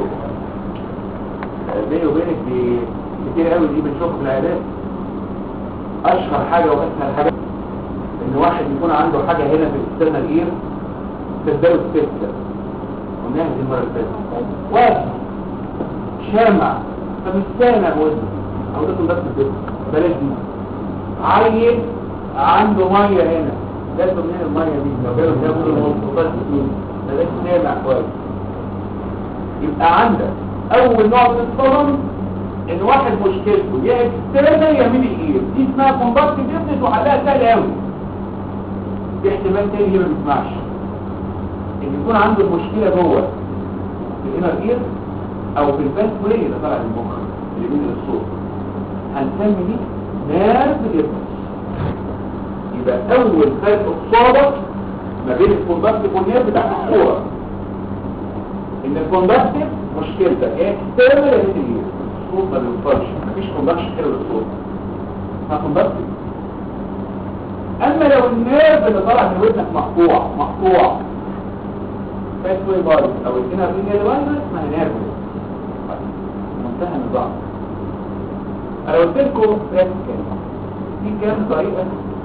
بيني وبينك دي كتير قوي دي بنشوفها في العيادات اشهر حاجة واسهل حاجة ان واحد يكون عنده حاجة هنا في الاسترنال اير تبدأ السكة قلناها دي المرة اللي فاتت واحد شامع فمش سامع وزنه او ده بس كده بلاش دي عيل عنده مية هنا جاته منين المية دي لو جاله جابوا له مصطفى سنين بلاش سامع كويس يبقى عندك اول نوع من الصدم ان واحد مشكلته يا اكسترنال يا ميدي اير دي اسمها كومباكت ديفنس وحلها سهل قوي في احتمال تاني ما بيسمعش ان يكون عنده المشكله جوه في الانر اير او في الباس واي اللي طالع من المخ اللي بين الصوت هنسمي دي نيرف ديفنس يبقى اول فرق الصادق ما بين الكوندكتيف والنيرف بتاعت الصوره ان الكوندكتيف مشكلتك يا اكسترنال يا ميدي اير الصوت ما بيوصلش مفيش كوندكشن حلو للصوت فكوندكتيف اما لو النيرف اللي طالع من ودنك مقطوع مقطوع باس واي بارد او الانر لينير لاين اسمها نيرف منتهى النظام انا قلت لكم براكتيكال في كام طريقه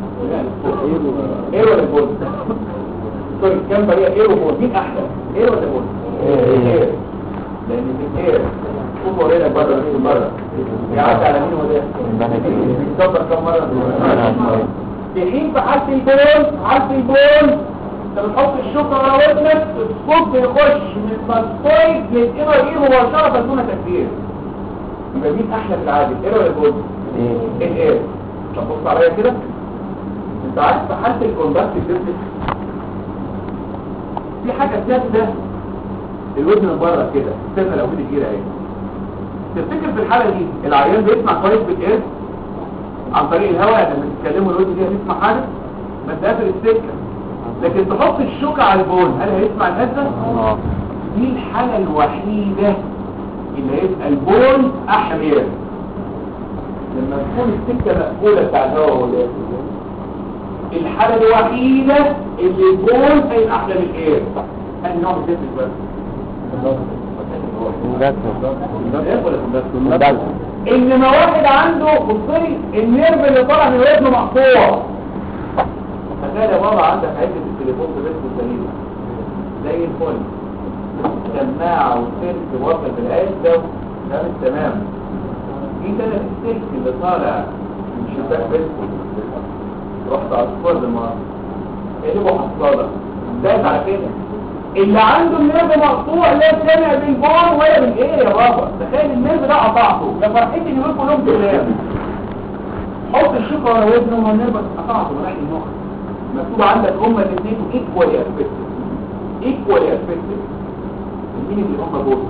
ايه ولا بول سوري كام طريقه ايه وبول مين احلى ايه ولا بول ايه لان في الاير شوفوا هنا بره مش بره يعدي على مين وده بيتصدر كم مره في حين في حالة البول حالة البول انت بتحط الشوكة ورا ودنك الصوت بيخش من الماستويد للإنر ايه مباشرة دون تكبير يبقى مين احلى في العادي الاير ولا البول؟ الاير طب بص عليا كده انت عارف في حالة الكوندكت ديفنس في حاجة ثابتة الودن من بره كده استنى لو ودي كبيرة اهي تفتكر في الحالة دي العيان بيسمع كويس بالاير عن طريق الهواء لما تتكلموا الودن دي هتسمع حاجة ما انت قافل السكة لكن تحط الشوكة على البون هل هيسمع الهزة؟ اه دي الحالة الوحيدة اللي هيبقى البون احمر لما تكون السكة مقفولة بتاع الهواء ولا الحالة الوحيدة اللي البون هيبقى احلى من الاير هل نوع من الجسم بس انما واحد عنده بصري النيرف اللي طالع من ودنه مقطوع تخيل يا بابا عندك عدة التليفون في بيتك سليمة زي الفل سماعة وسلك واصل بالعزة ده مش تمام في تاني السلك اللي طالع من شباك بيتكم رحت على الصور بالمرة قلبه حصالة دايس على كده اللي عنده النيرف مقطوع لا سامع بالبون ولا بالايه يا بابا تخيل النيرف ده قطعته ده فرحتي ان يقول كلهم كلام حط الشوكه ورا ودنه والنيرف قطعته رايح المخ مكتوب عندك هما الاثنين ايكوالي افكتد ايكوالي افكتد مين اللي هم بوز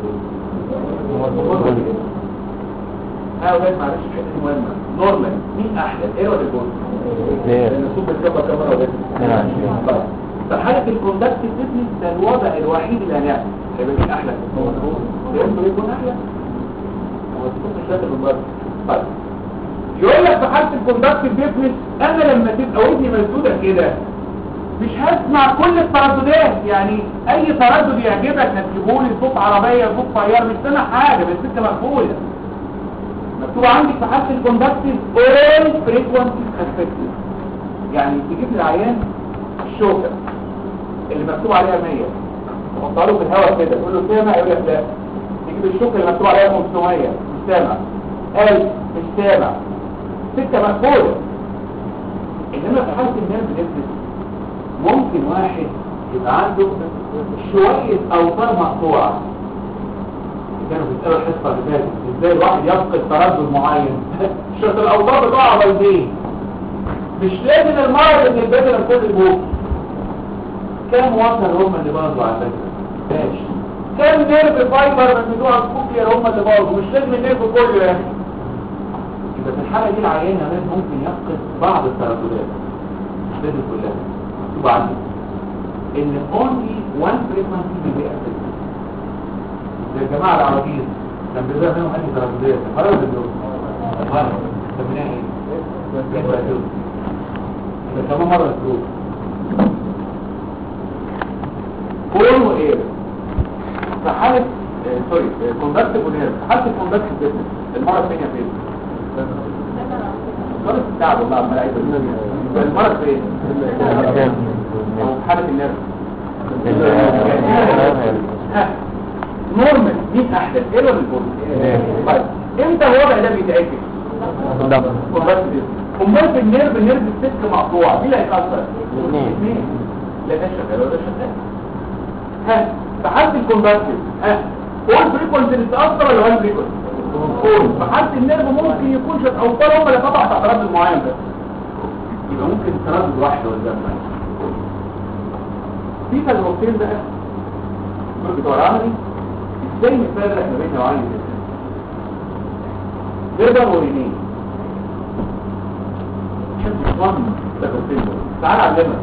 ها ولاد معلش حته مهمه نورمال مين احلى ايه ولا البوز لان الصوت بيتكبر كاميرا ولا طيب فحالة الكوندكت فيتنس ده الوضع الوحيد اللي هنعمل هيبقى مين احلى يمكن يكون احلى هو الصوت مش داخل من بره طيب يقول لك في حالة الكوندكت فيتنس انا لما تبقى ودني مسدودة كده مش هسمع كل الترددات يعني اي تردد يعجبك هتجيبولي صوت عربية صوت طيار مش سامع حاجة بس انت مقفولة مكتوب عندك في حالة الكوندكتيف all frequencies affected يعني تجيب للعيان الشوكة اللي مكتوب عليها 100 تحطها له في الهواء كده تقول له سامع يقول لك لا تجيب الشوكة اللي مكتوب عليها 500 مش سامع 1000 مش سامع سكة مقفولة انما في حالة النيرف ديفنس ممكن واحد يبقى عنده شوية اوتار مقطوعة كانوا بيسألوا الحصة اللي فاتت ازاي الواحد يفقد تردد معين شوية الاوتار بتوعها بايظين مش لازم المرض ان البدن كل البوك كم وصل هم اللي باظوا على فكرة ماشي كم نيرف فايبر من بتوع الكوبيا هم اللي باظوا مش لازم النيرف كله يا اخي يبقى في الحالة دي العيان يا ناس ممكن يفقد بعض الترددات مش لازم كلها مكتوب عندي ان only one frequency will be affected زي الجماعة العربيين كان بيظهر منهم أي ترددات خلاص الدول خلاص سميناها ايه؟ يبقى دول ده كمان مرة الدول كون واير في حالة آه، سوري كوندكتيف ونير في حالة الكوندكتيف بيزنس المرة الثانية فين؟ خالص التعب والله عمال عايز المرض فين؟ أو في حالة النيرف ها، نورمال مين احلى ايه ولا البول طيب امتى الوضع ده بيتعكس امال في النيرف النيرف السلك مقطوع مين اللي هيتاثر الاثنين لا ده شغال ولا ده شغال ها في حاله الكونفرتيف ها هو الفريكونسي اللي تاثر ولا هو الفريكونسي كل في حاله النيرف ممكن يكون شويه اوتار هم اللي قطع تحت تردد معين بس يبقى ممكن تردد واحده ولا ده في تجربتين بقى دول بتوع العملي ازاي نفرق ما بين نوعين الانسان جبر ورينين شوف الصوم تجربتين دول تعال اعلمك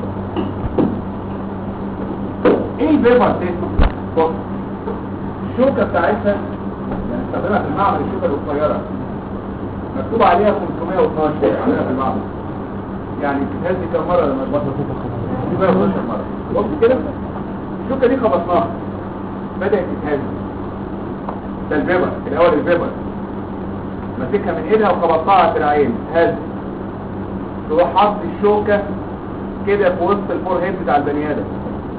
ايه البيبر تيست بص الشوكه بتاعتها يعني استخدمها في المعمل الشوكه القصيره مكتوب عليها 512 عندنا في المعمل يعني بتتهز كم مره لما تبطل 512 مره بص كده الشوكه دي خبطناها بدات تتهز ده البيبر الاول البيبر ماسكها من ايدها وخبطتها في العين هز تروح حط الشوكه كده في وسط الفور هيد بتاع البني ادم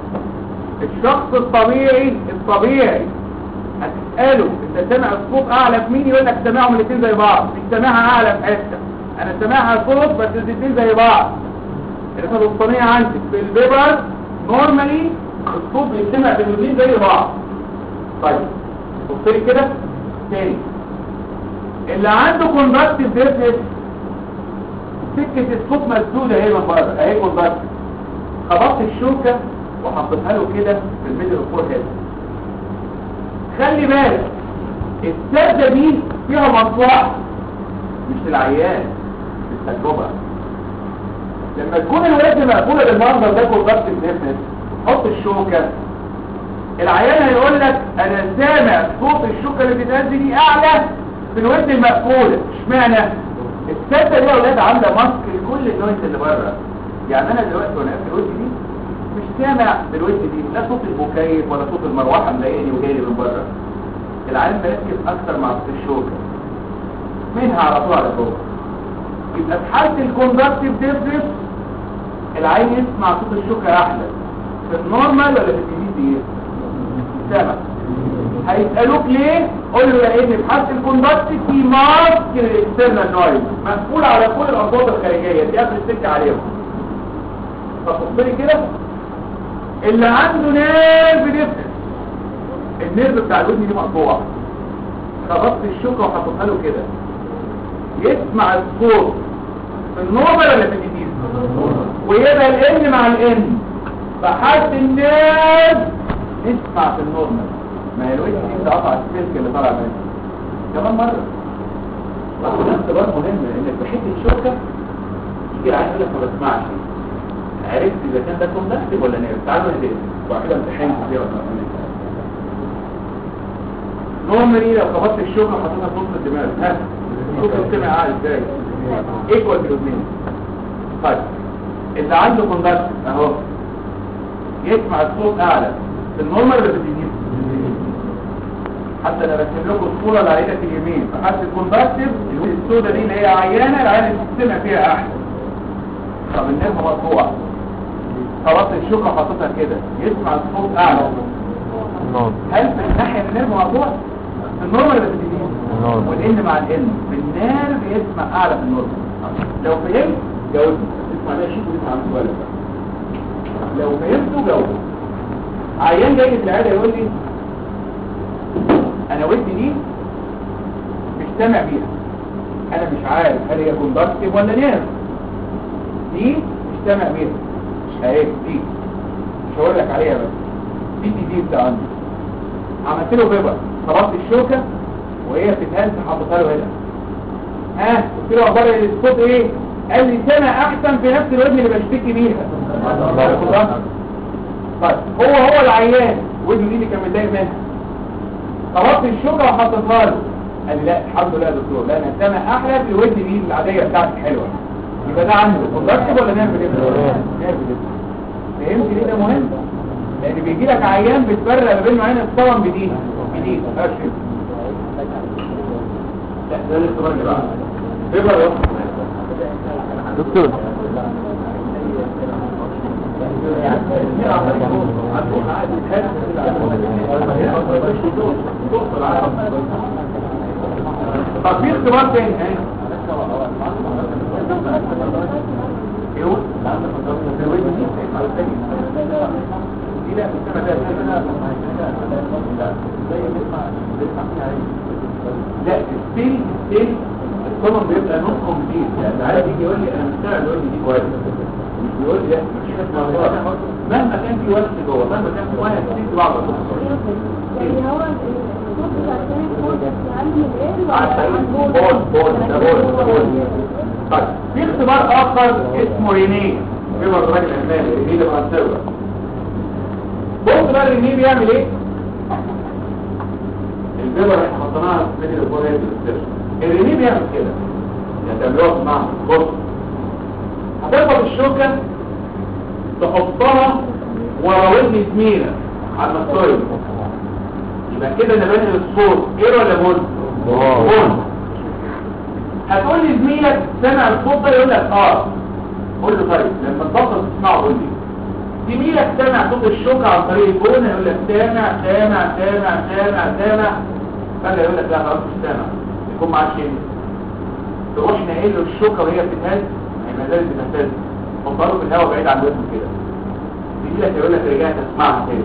الشخص الطبيعي الطبيعي هتساله انت سامع الصوت اعلى في مين يقول لك سامعهم الاثنين زي بعض مش سامعها اعلى في حته انا سامعها صوت بس الاثنين زي بعض الرساله الوسطانيه عندك في البيبر نورمالي الصوت بيسمع في الاثنين زي بعض طيب بص لي كده تاني اللي عنده كوندكتيف ديفنس سكه الصوت مسدوده اهي من بره اهي كوندكتيف خبطت الشوكه وحطيتها له كده في الميدل فور هيد خلي بالك السده دي فيها مصلحه مش العيان التجربه لما تكون الوزن مقبوله بالمنظر ده كوندكتيف ديفنس حط الشوكه العيان هيقول لك انا سامع صوت الشوكه اللي بتتهز دي اعلى في الودن المقفوله اشمعنى السته دي يا اولاد عامله ماسك لكل النويز اللي بره يعني انا دلوقتي وانا قافل الودن دي مش سامع بالودن دي لا صوت المكيف ولا صوت المروحه مضايقني وجاي لي من بره العيان مركز اكتر مع صوت الشوكه منها على طول على جوه يبقى في حاله الكوندكتيف ديفرنس العين يسمع صوت الشوكه احلى في النورمال ولا في الجديد دي سامع هيسألوك ليه قول له لان في حالة الكوندكتيف في ماسك الاكسترنال نويز مسؤول على كل الاصوات الخارجيه دي قبل السكه عليهم فبص لي كده اللي عنده نيرف ديفرنس النيرف بتاع الودن دي مقطوع خبطت الشوكه وحطيتها له كده يسمع الصوت في النورمال ولا في الجديد ويبقى الان مع الان فحالة النيرف نسمع في النورمال ما هي الوجه دي بتقطع السلك اللي طالع منه كمان مرة وده اختبار مهم انك بحته شوكة يجي العيان يقول لك ما بسمعش عرفت اذا كان ده كوندكتيف ولا نيرف تعالوا نهدئ وبعد كده امتحان فيها ولا نورمالي لو خبطت الشوكة وحطيتها في نص الدماغ ها شوف السمع عالي ازاي ايكوال بالاثنين طيب اللي عنده كوندكتيف اهو يسمع الصوت اعلى في النورمال ولا في الجديد حتى انا برسم لكم الصوره اللي على ايدك اليمين فحتى الكوندكتيف السوداء دي اللي هي عيانه العيان السمع فيها احلى طب النيرف مقطوع خلاص الشوكه حاططها كده يسمع الصوت اعلى هل في الناحيه النيرف مقطوع في النورمال ولا في الجديد النورمال. والان مع الان في النيرف يسمع اعلى في النورمال لو فهمت جاوبني اسمع لا شيء واسمع عن سؤالك لو فهمته جاوب عيان جاي في العياده يقول لي انا ودني دي مش سامع بيها انا مش عارف هل هي كوندكتيف ولا نيرف دي مش سامع بيها اهي دي مش هقول لك عليها بس دي دي دي بتاع عندي عملت له بيبر خبطت الشوكه وهي بتتهز حطيتها له هنا ها قلت له اخبار الصوت ايه قال لي سامع احسن في نفس الودن اللي بشتكي بيها طيب هو هو العيان ودنه دي اللي كان متضايق منها خبطت الشوكه وحطيتها له قال لي لا الحمد لله يا دكتور لا انا سامع احلى في الودن دي العاديه بتاعتي حلوه يبقى ده عنده كوندكتيف ولا نيرف ديفرنس نيرف ديفرنس فهمت ليه ده مهم لان بيجي لك عيان بتفرق ما بين عين الصوم بدي بدي اشهر لا ده الاختبار اللي بعده بيبقى يا دكتور طب في اختبار تاني اهي يقول دي لا بتسمع ده لا الستيل الستيل الكومن بيبقى نص كومبليت يعني عارف يجي يقول لي انا مستوعب يقول لي دي كويس مش بيقول لي لا مفيش حاجه اسمها غلط. مهما كان في وقت جوه مهما كان في واحد في بعض اللي هو الصوت بتاع الثاني خالص عند الايه عارفه بول بول ده بول ده بول طيب في اختبار اخر اسمه رينيه بيبقى الراجل الالماني رينيه ده فرنساوي بص بقى رينيه بيعمل ايه البيبر اللي احنا حطيناها في ميدل الفور هيد الرينيه بيعمل كده يعني تعملوها في المعمل بص هتربط الشوكه تحطها ورا ودن زميلك على المستويد يبقى كده انا بنقل الصوت ايه ولا بول بول. بول هتقول لي زميلك سمع الصوت ده يقول لك اه قول له طيب لما تبطل تسمعه قول لي زميلك سمع صوت الشوكة عن طريق البون يقول لك سامع سامع سامع سامع سامع فجأة يقول لك لا خلاص مش سامع يكون معاه شيء تروح ناقل له الشوكة وهي بتتهز هي ما زالت بتهتز حطها له في الهواء بعيد عن ودنه كده زميلك يقول لك رجعت اسمعها تاني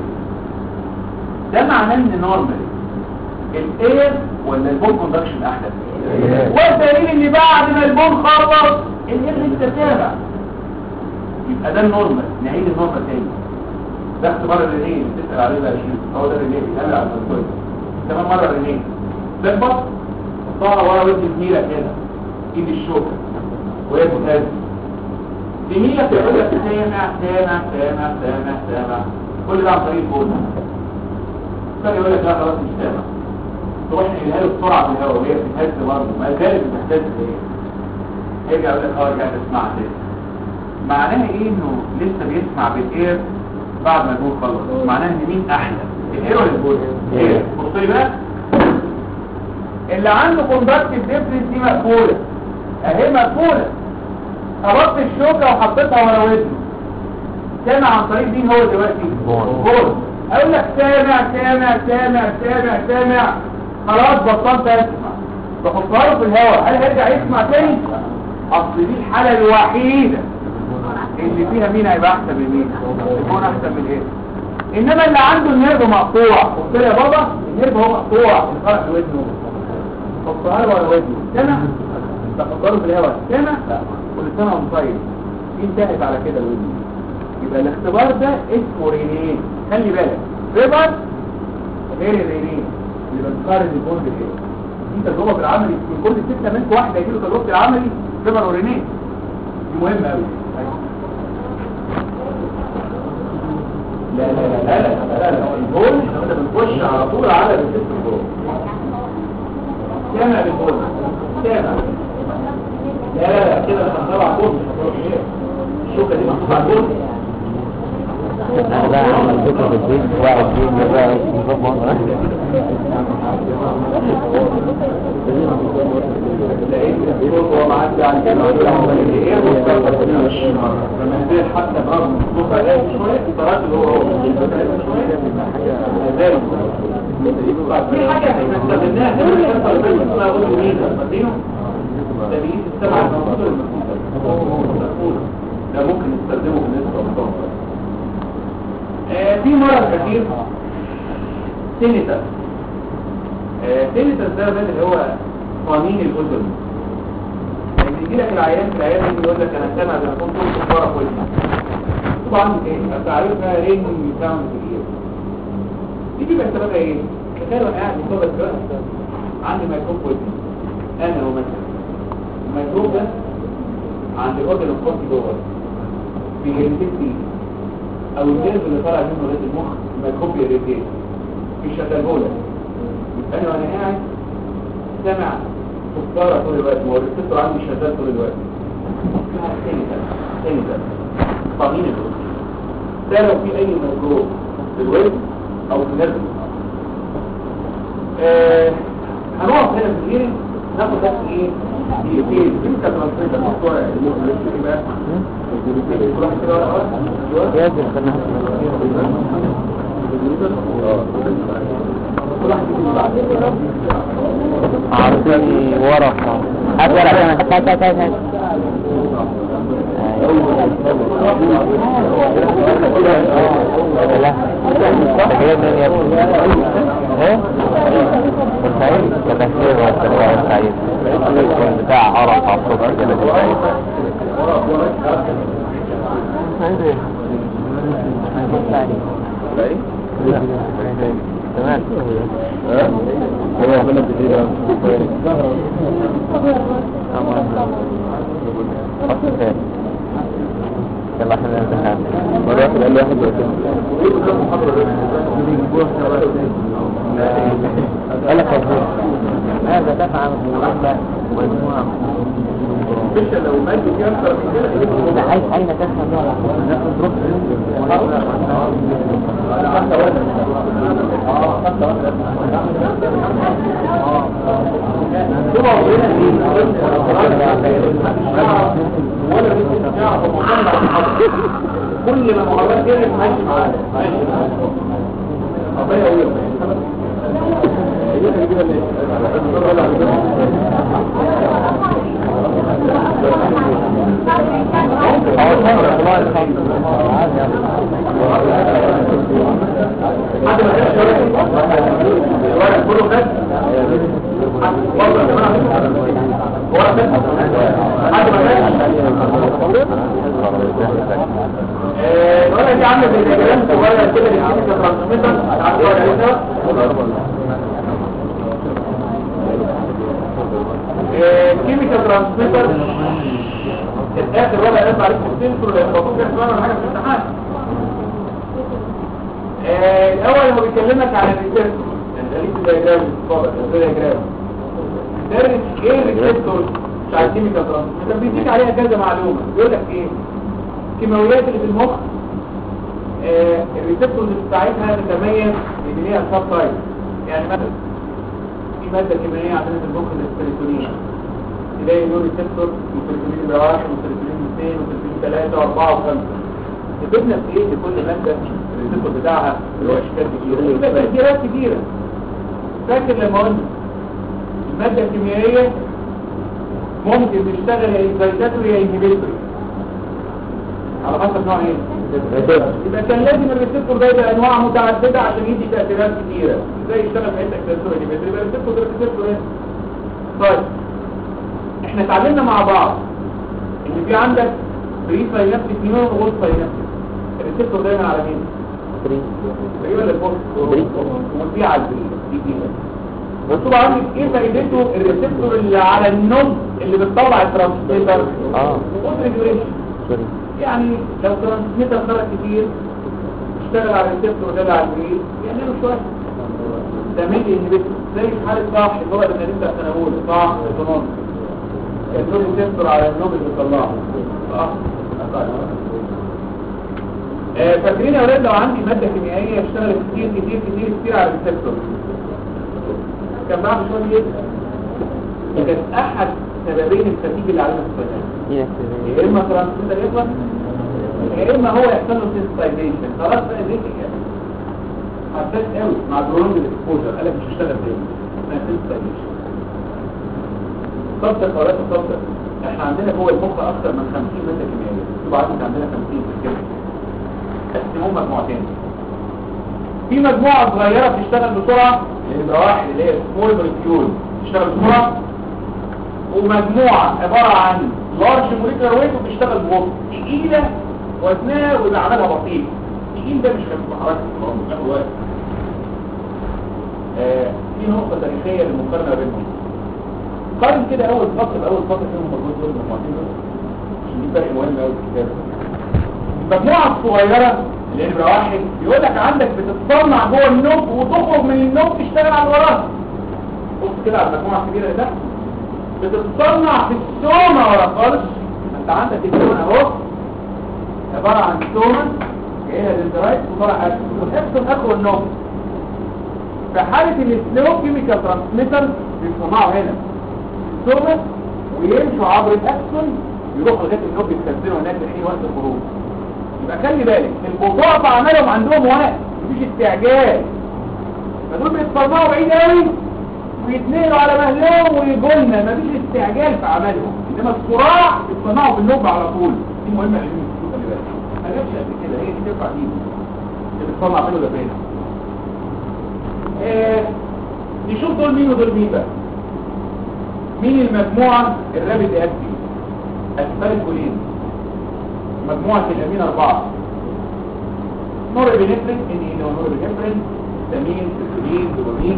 ده معناه ان نورمالي الاير ولا البون كوندكشن احلى والدليل ان بعد ما البون خلص الاير لسه سامع يبقى ده النورمال نعيد النورمال تاني ده اختبار الرنين بتسأل عليه بقى شيء هو ده الرنين بيتقال على الكويس كمان مرة الرنين تخبط حطها ورا ودن زميلك هنا ايد الشوكة وهي بتهز زميلك يقول لك سامع سامع سامع سامع سامع كل ده عن طريق البول فجأة يقول لك لا خلاص مش سامع تروح نقلها له بسرعة في الهواء وهي بتهز برضه ما زالت بتهتز هي يرجع يقول لك اه رجعت اسمعها تاني معناها ايه انه لسه بيسمع بالاير بعد ما البول خلص معناها ان مين احلى الاير ولا البول الاير بص لي بقى اللي عنده كوندكتيف ديفرنس دي مقفوله اهي مقفوله خبطت الشوكه وحطيتها ورا ودني سامع عن طريق مين هو دلوقتي بول. بول اقول لك سامع سامع سامع سامع سامع خلاص بطلت اسمع بحطها له في الهواء هل هيرجع يسمع تاني اصل دي الحاله الوحيده اللي فيها مين هيبقى احسن من مين يكون احسن من ايه انما اللي عنده النيرف مقطوع قلت له يا بابا النيرف هو مقطوع الفرق ودنه حطها له على ودنه سمع تحطها له في الهواء سمع لا كل سنه وانت طيب دي انتهت على كده الودن يبقى الاختبار ده اسمه رينين خلي بالك ريبر غير الرينين اللي بنقارن الجهد بالايه دي تجربه في العملي من كل سته منكم واحد هيجيله تجربه العملي ريبر ورينين دي مهمه قوي لا لا لا لا لا لا الجول احنا بنخش على طول على الست الجول سامع بالجول سامع لا لا لا كده هنطلع جول مش هنطلع ايه الشوكه دي محطوطه على الجول انا بقى عمل فكرة في البيت واحد فيهم بقى نظام مصر لقيت الصوت وهو معدي على الجبل ايه لما نزل حتى برغم الصوت عليه شويه الطرات اللي هو هو ذلك في حاجه احنا استخدمناها في الحصه اللي فاتت اسمها قلت ميزه فاكرينه تمييز السبع المناطق المفقوده ده ممكن نستخدمه بالنسبه للضغط آه، في مرض كثير تينيتس آه، تينيتس ده ده اللي هو قوانين الاذن يعني يجي لك العيان في العيان يجي يقول لك انا سامع زي ما كنت قلت ورا في ودني طبعا ايه تعرفها رينج ساوند كتير دي بيبقى سببها ايه؟ تخيل وانا قاعد بصدد كده عندي ميكروب في ودني انا هو مثلا الميكروب ده عند الاورجن الخاصي جوه بيريتيت فيه او الجهاز اللي طالع منه رئيس المخ الميكروب بيريتيت في الشتلهولة يبقى انا وانا قاعد سامع كفارة طول الوقت ما هو الريسبتور عندي شغال طول الوقت اسمها سينيتال سينيتال قانين الوزن ده لو في اي ميكروب في الوزن او في النرد آه هنقف هنا في الهيرنج ناخد بس ايه دقيقتين انت ترانسميتر موضوع المخ اللي اسمه ايه بقى كل واحد كده ورقه ورقه لازم خلينا كل واحد يجيب بعض عارفين ورقة هات ورقة كمان هات هات هات هات لا تخيل مين يا ابني ايه بورسعيد كتفسير ولا بورسعيد يكون بتاع عرف على الصبح كده بورسعيد تمام ايوه بلد جديدة اصل فين يلا احنا نمتحن مرة واحد قال لي واحد قال لك هذا دفع مجموعة سبيشال لو مادوا فيه اكتر من كده يبقوا ده عايز عايز ادخل ده ناخد دروب كل ما مهارات كده ماشي معاه ماشي معاه ربنا يقول حد ما كانش الورق كله خد برضه يا جماعه ورق خد حد ما كانش الورقه دي عامله زي الجرام صغير كده للكيميكال ترانسميتر هتعدي عليها الكيميكال ترانسميتر الاخر ولا يطلع عليك السنسور اللي المفروض يحصل حاجه في الامتحان آه، الاول هو بيكلمك عن الريسيرتور يعني ده ليه دياجرام اتفضل ده دياجرام ده الريس- ايه الريسيرتور بتاع الكيميكال ترانسميتر بيديك عليها كذا معلومه يقول لك ايه الكيماويات اللي في المخ آه، الريسبتورز بتاعتها تتميز ان ليها سب تايب يعني مثلا في ماده كيميائيه عندنا في المخ زي السيروتونين تلاقي له ريسبتور وسيروتونين يبقى واحد وسيروتونين اثنين وسيروتونين ثلاثه واربعه وخمسه كتبنا في ايه لكل ماده الريسبتور بتاعها اللي هو اشكال كتيره يبقى تاثيرات كتيره فاكر لما قلنا الماده الكيميائيه ممكن تشتغل يا انفايتاتوري يا انهبيتوري على حسب نوع ايه يبقى كان لازم الريسبتور ده يبقى انواع متعدده عشان يدي تاثيرات كتيره ازاي يشتغل في حته اكسسوري يبقى الريسبتور ده ريسبتور ايه طيب احنا اتعلمنا مع بعض ان في عندك بري ساينابتيك نيورون وول ساينابتيك الريسبتور دايما على مين بري ولا البوست بري. وفي على البري دي كده مكتوب عندك ايه فايدته الريسبتور اللي على النوم اللي بتطلع الترانسميتر اه ريجوليشن سوري يعني لو ترانسميتر خرج كتير اشتغل على الريسبتور وده على البريد يعملوا شويه ده مين انهبيتور زي في حاله صح اللي هو اللي نبدا سنه اولى صح ايكونومي كان له ريسبتور على النوم اللي بيطلعه صح آه، فاكرين يا ولاد لو عندي ماده كيميائيه اشتغلت كتير كتير كتير كتير على الريسبتور كان بعد شويه ايه كانت احد سببين الفتيج اللي علينا في الصيدله يا اما ترانسميتر يخلص يا اما هو يحصل له سيستايزيشن خلاص بقى دي يعني حساس قوي مع البرونج الاكسبوجر قال لك مش هشتغل تاني اسمها سيستايزيشن صدق ولا تصدق احنا عندنا جوه المخ اكثر من 50 ماده كيميائيه يبقى عندنا عندنا 50 في الجسم قسموهم مجموعتين في مجموعه صغيره بتشتغل بسرعه اللي يبقى واحد اللي هي سمول مولكيول تشتغل بسرعه ومجموعة عبارة عن لارج موليكولار ويت وبتشتغل ببطء تقيلة وزنها ويبقى عملها بطيء تقيل ده مش خفيف حركة بياخد وقت آه، في نقطة تاريخية للمقارنة بينهم قارن كده أول فصل بأول فصل فيهم موجود دول المجموعتين دول عشان دي فرق مهم أوي في الكتاب المجموعة الصغيرة اللي نمرة واحد بيقول لك عندك بتتصنع جوه النوب وتخرج من النوب تشتغل على وراها بص كده على المجموعة الكبيرة اللي تحت بتتصنع في السومة ورا خالص انت عندك السومة اهو عبارة عن سومة جايلها دندرايت وطلع اكسون والاكسون اخو النوم في حالة السلو كيميكال ترانسميتر بيصنعوا هنا السومة ويمشوا عبر الاكسون يروحوا لغاية النوم بيستخدموا هناك لحين وقت الخروج يبقى خلي بالك البطاقة في عملهم عندهم وقت مفيش استعجال فدول بيتصنعوا بعيد قوي ويتنقلوا على مهلهم ويجولنا مفيش استعجال في عملهم انما الصراع بيتصنعوا بالنوب على طول دي مهمه علميه خلي بالك ما جابش قد كده هي دي تنفع دي اللي بتصنع منه ده فين آه نشوف دول مين ودول مين بقى مين المجموعه الرابد اكتي اسفل الكولين مجموعه الامين اربعه نورابينفرين ان ان نورابينفرين تامين سيتولين دوبامين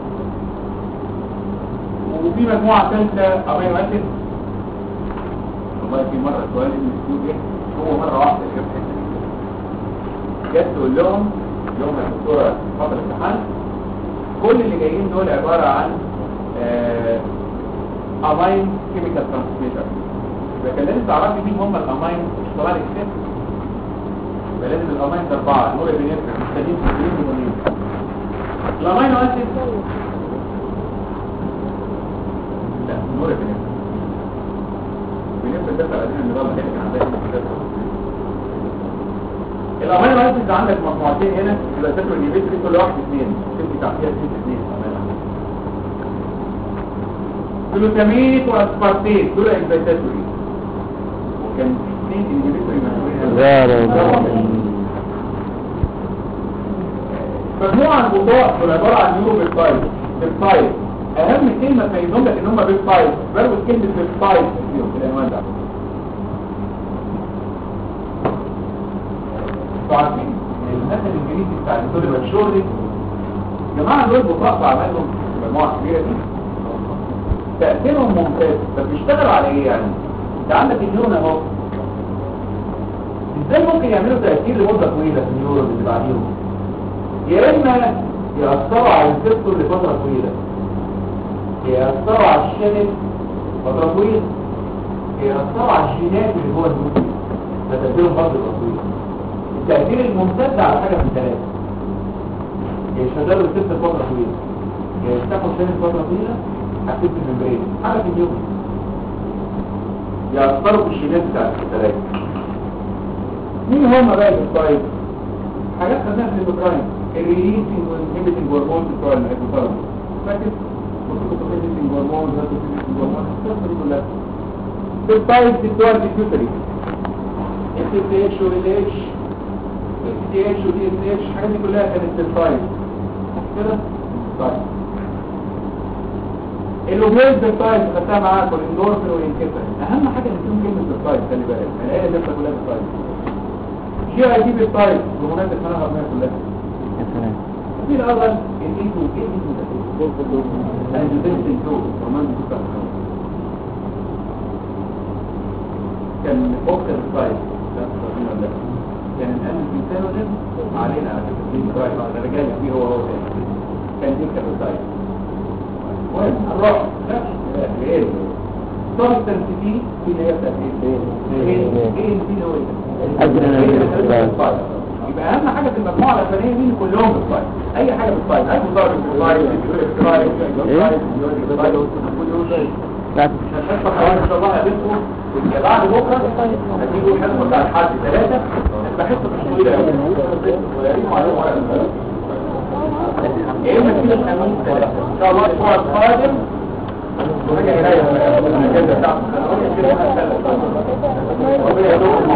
وفي مجموعة ثالثة أمينو أسيد والله في مرة سؤال من السجود إيه هو مرة واحدة اللي جاب الحتة دي جت تقول لهم يوم الدكتورة فترة الامتحان كل اللي جايين دول عبارة عن أمين كيميكال ترانسميتر يبقى كان لازم تعرفي مين هم الامين مش طبعا اكسس يبقى لازم الامين اربعه نور بنفرق مستدين مستدين ومنين الامين اسيد لا نور بنفرق بنفرق ده بعدين النظام اللي كان عندنا الامين اسيد عندك مجموعتين هنا يبقى تاكل النيبيتري كل واحد اثنين تدي تعطيها اثنين اثنين جلوتاميت واسبارتيت دول اكزايتاتوري وكان في اثنين انهبيتوري مسؤولين مجموعة البطاق دول عبارة عن نيورو بيبتايد بيبتايد اهم كلمة تميزهم لك ان هم بيبتايد بروز كلمة بيبتايد فيهم في العنوان ده انتوا عارفين المثل الانجليزي بتاع الدكتور باتشورلي يا جماعة دول بطاق بعملهم مجموعة كبيرة دي تأثيرهم ممتاز طب بيشتغلوا على ايه يعني انت عندك النيورون اهو ازاي ممكن يعملوا تأثير لمدة طويلة في النيورون اللي بعديهم يا اما يأثروا على السيستم لفترة طويلة يأثروا على الشنل فترة طويلة يأثروا على الجينات اللي جوه النيورون ده تأثيرهم فترة طويلة التأثير الممتد على حاجة من ثلاثة يشغلوا السيستم فترة طويلة يفتحوا الشنل فترة طويلة حسيت الممبرين حاجة في اليوم يأثروا في الجينات بتاعت الثلاثة مين هم بقى الستايل حاجات خدناها في البرايم الريليسنج والانهبيتنج هرمون بتوع الهيبوثالاموس فاكر الريليسنج هرمون والانهبيتنج هرمون القصه دي كلها الستايل بتوع البيتيوتري اس تي اتش وال اتش اس تي اتش ودي اس اتش الحاجات دي كلها كانت الستايل كده ستايل الاوبيز بالتايب خدتها معاك والاندورفين والانكفال اهم حاجه ان فيهم كلمه بالتايب خلي بالك انا قايل لسه كلها بالتايب جي اي دي بالتايب بمناسبه ما انا هرميها كلها في الاول الاي 2 ايه الاي 2 ده الانجليزي 2 كمان بتبقى كان فوكس التايب كان الان الانسان علينا على فكره دي التايب انا رجعت فيه هو هو تاني كان دي كان التايب المهم الروح ايه سبستنس دي دي اللي هي بتاعت ايه ايه ايه دي هو ايه يبقى اهم حاجه في المجموعه الاولانيه دي كلهم بالفايل اي حاجه بالفايل اي مضارب بالفايل بالفايل بالفايل هتحصل حوالي ان شاء الله هتبقوا يا بعد بكره هتيجوا الحصه بتاع الحد ثلاثه هتبقى حصه مش طويله قوي ويا ريت معاهم ورقه ايه مفيش الخميس ثلاثه ان شاء الله الاسبوع القادم ورجع الي الاجازه بتاعته ربنا يدوم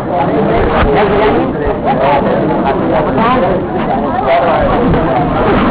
يعني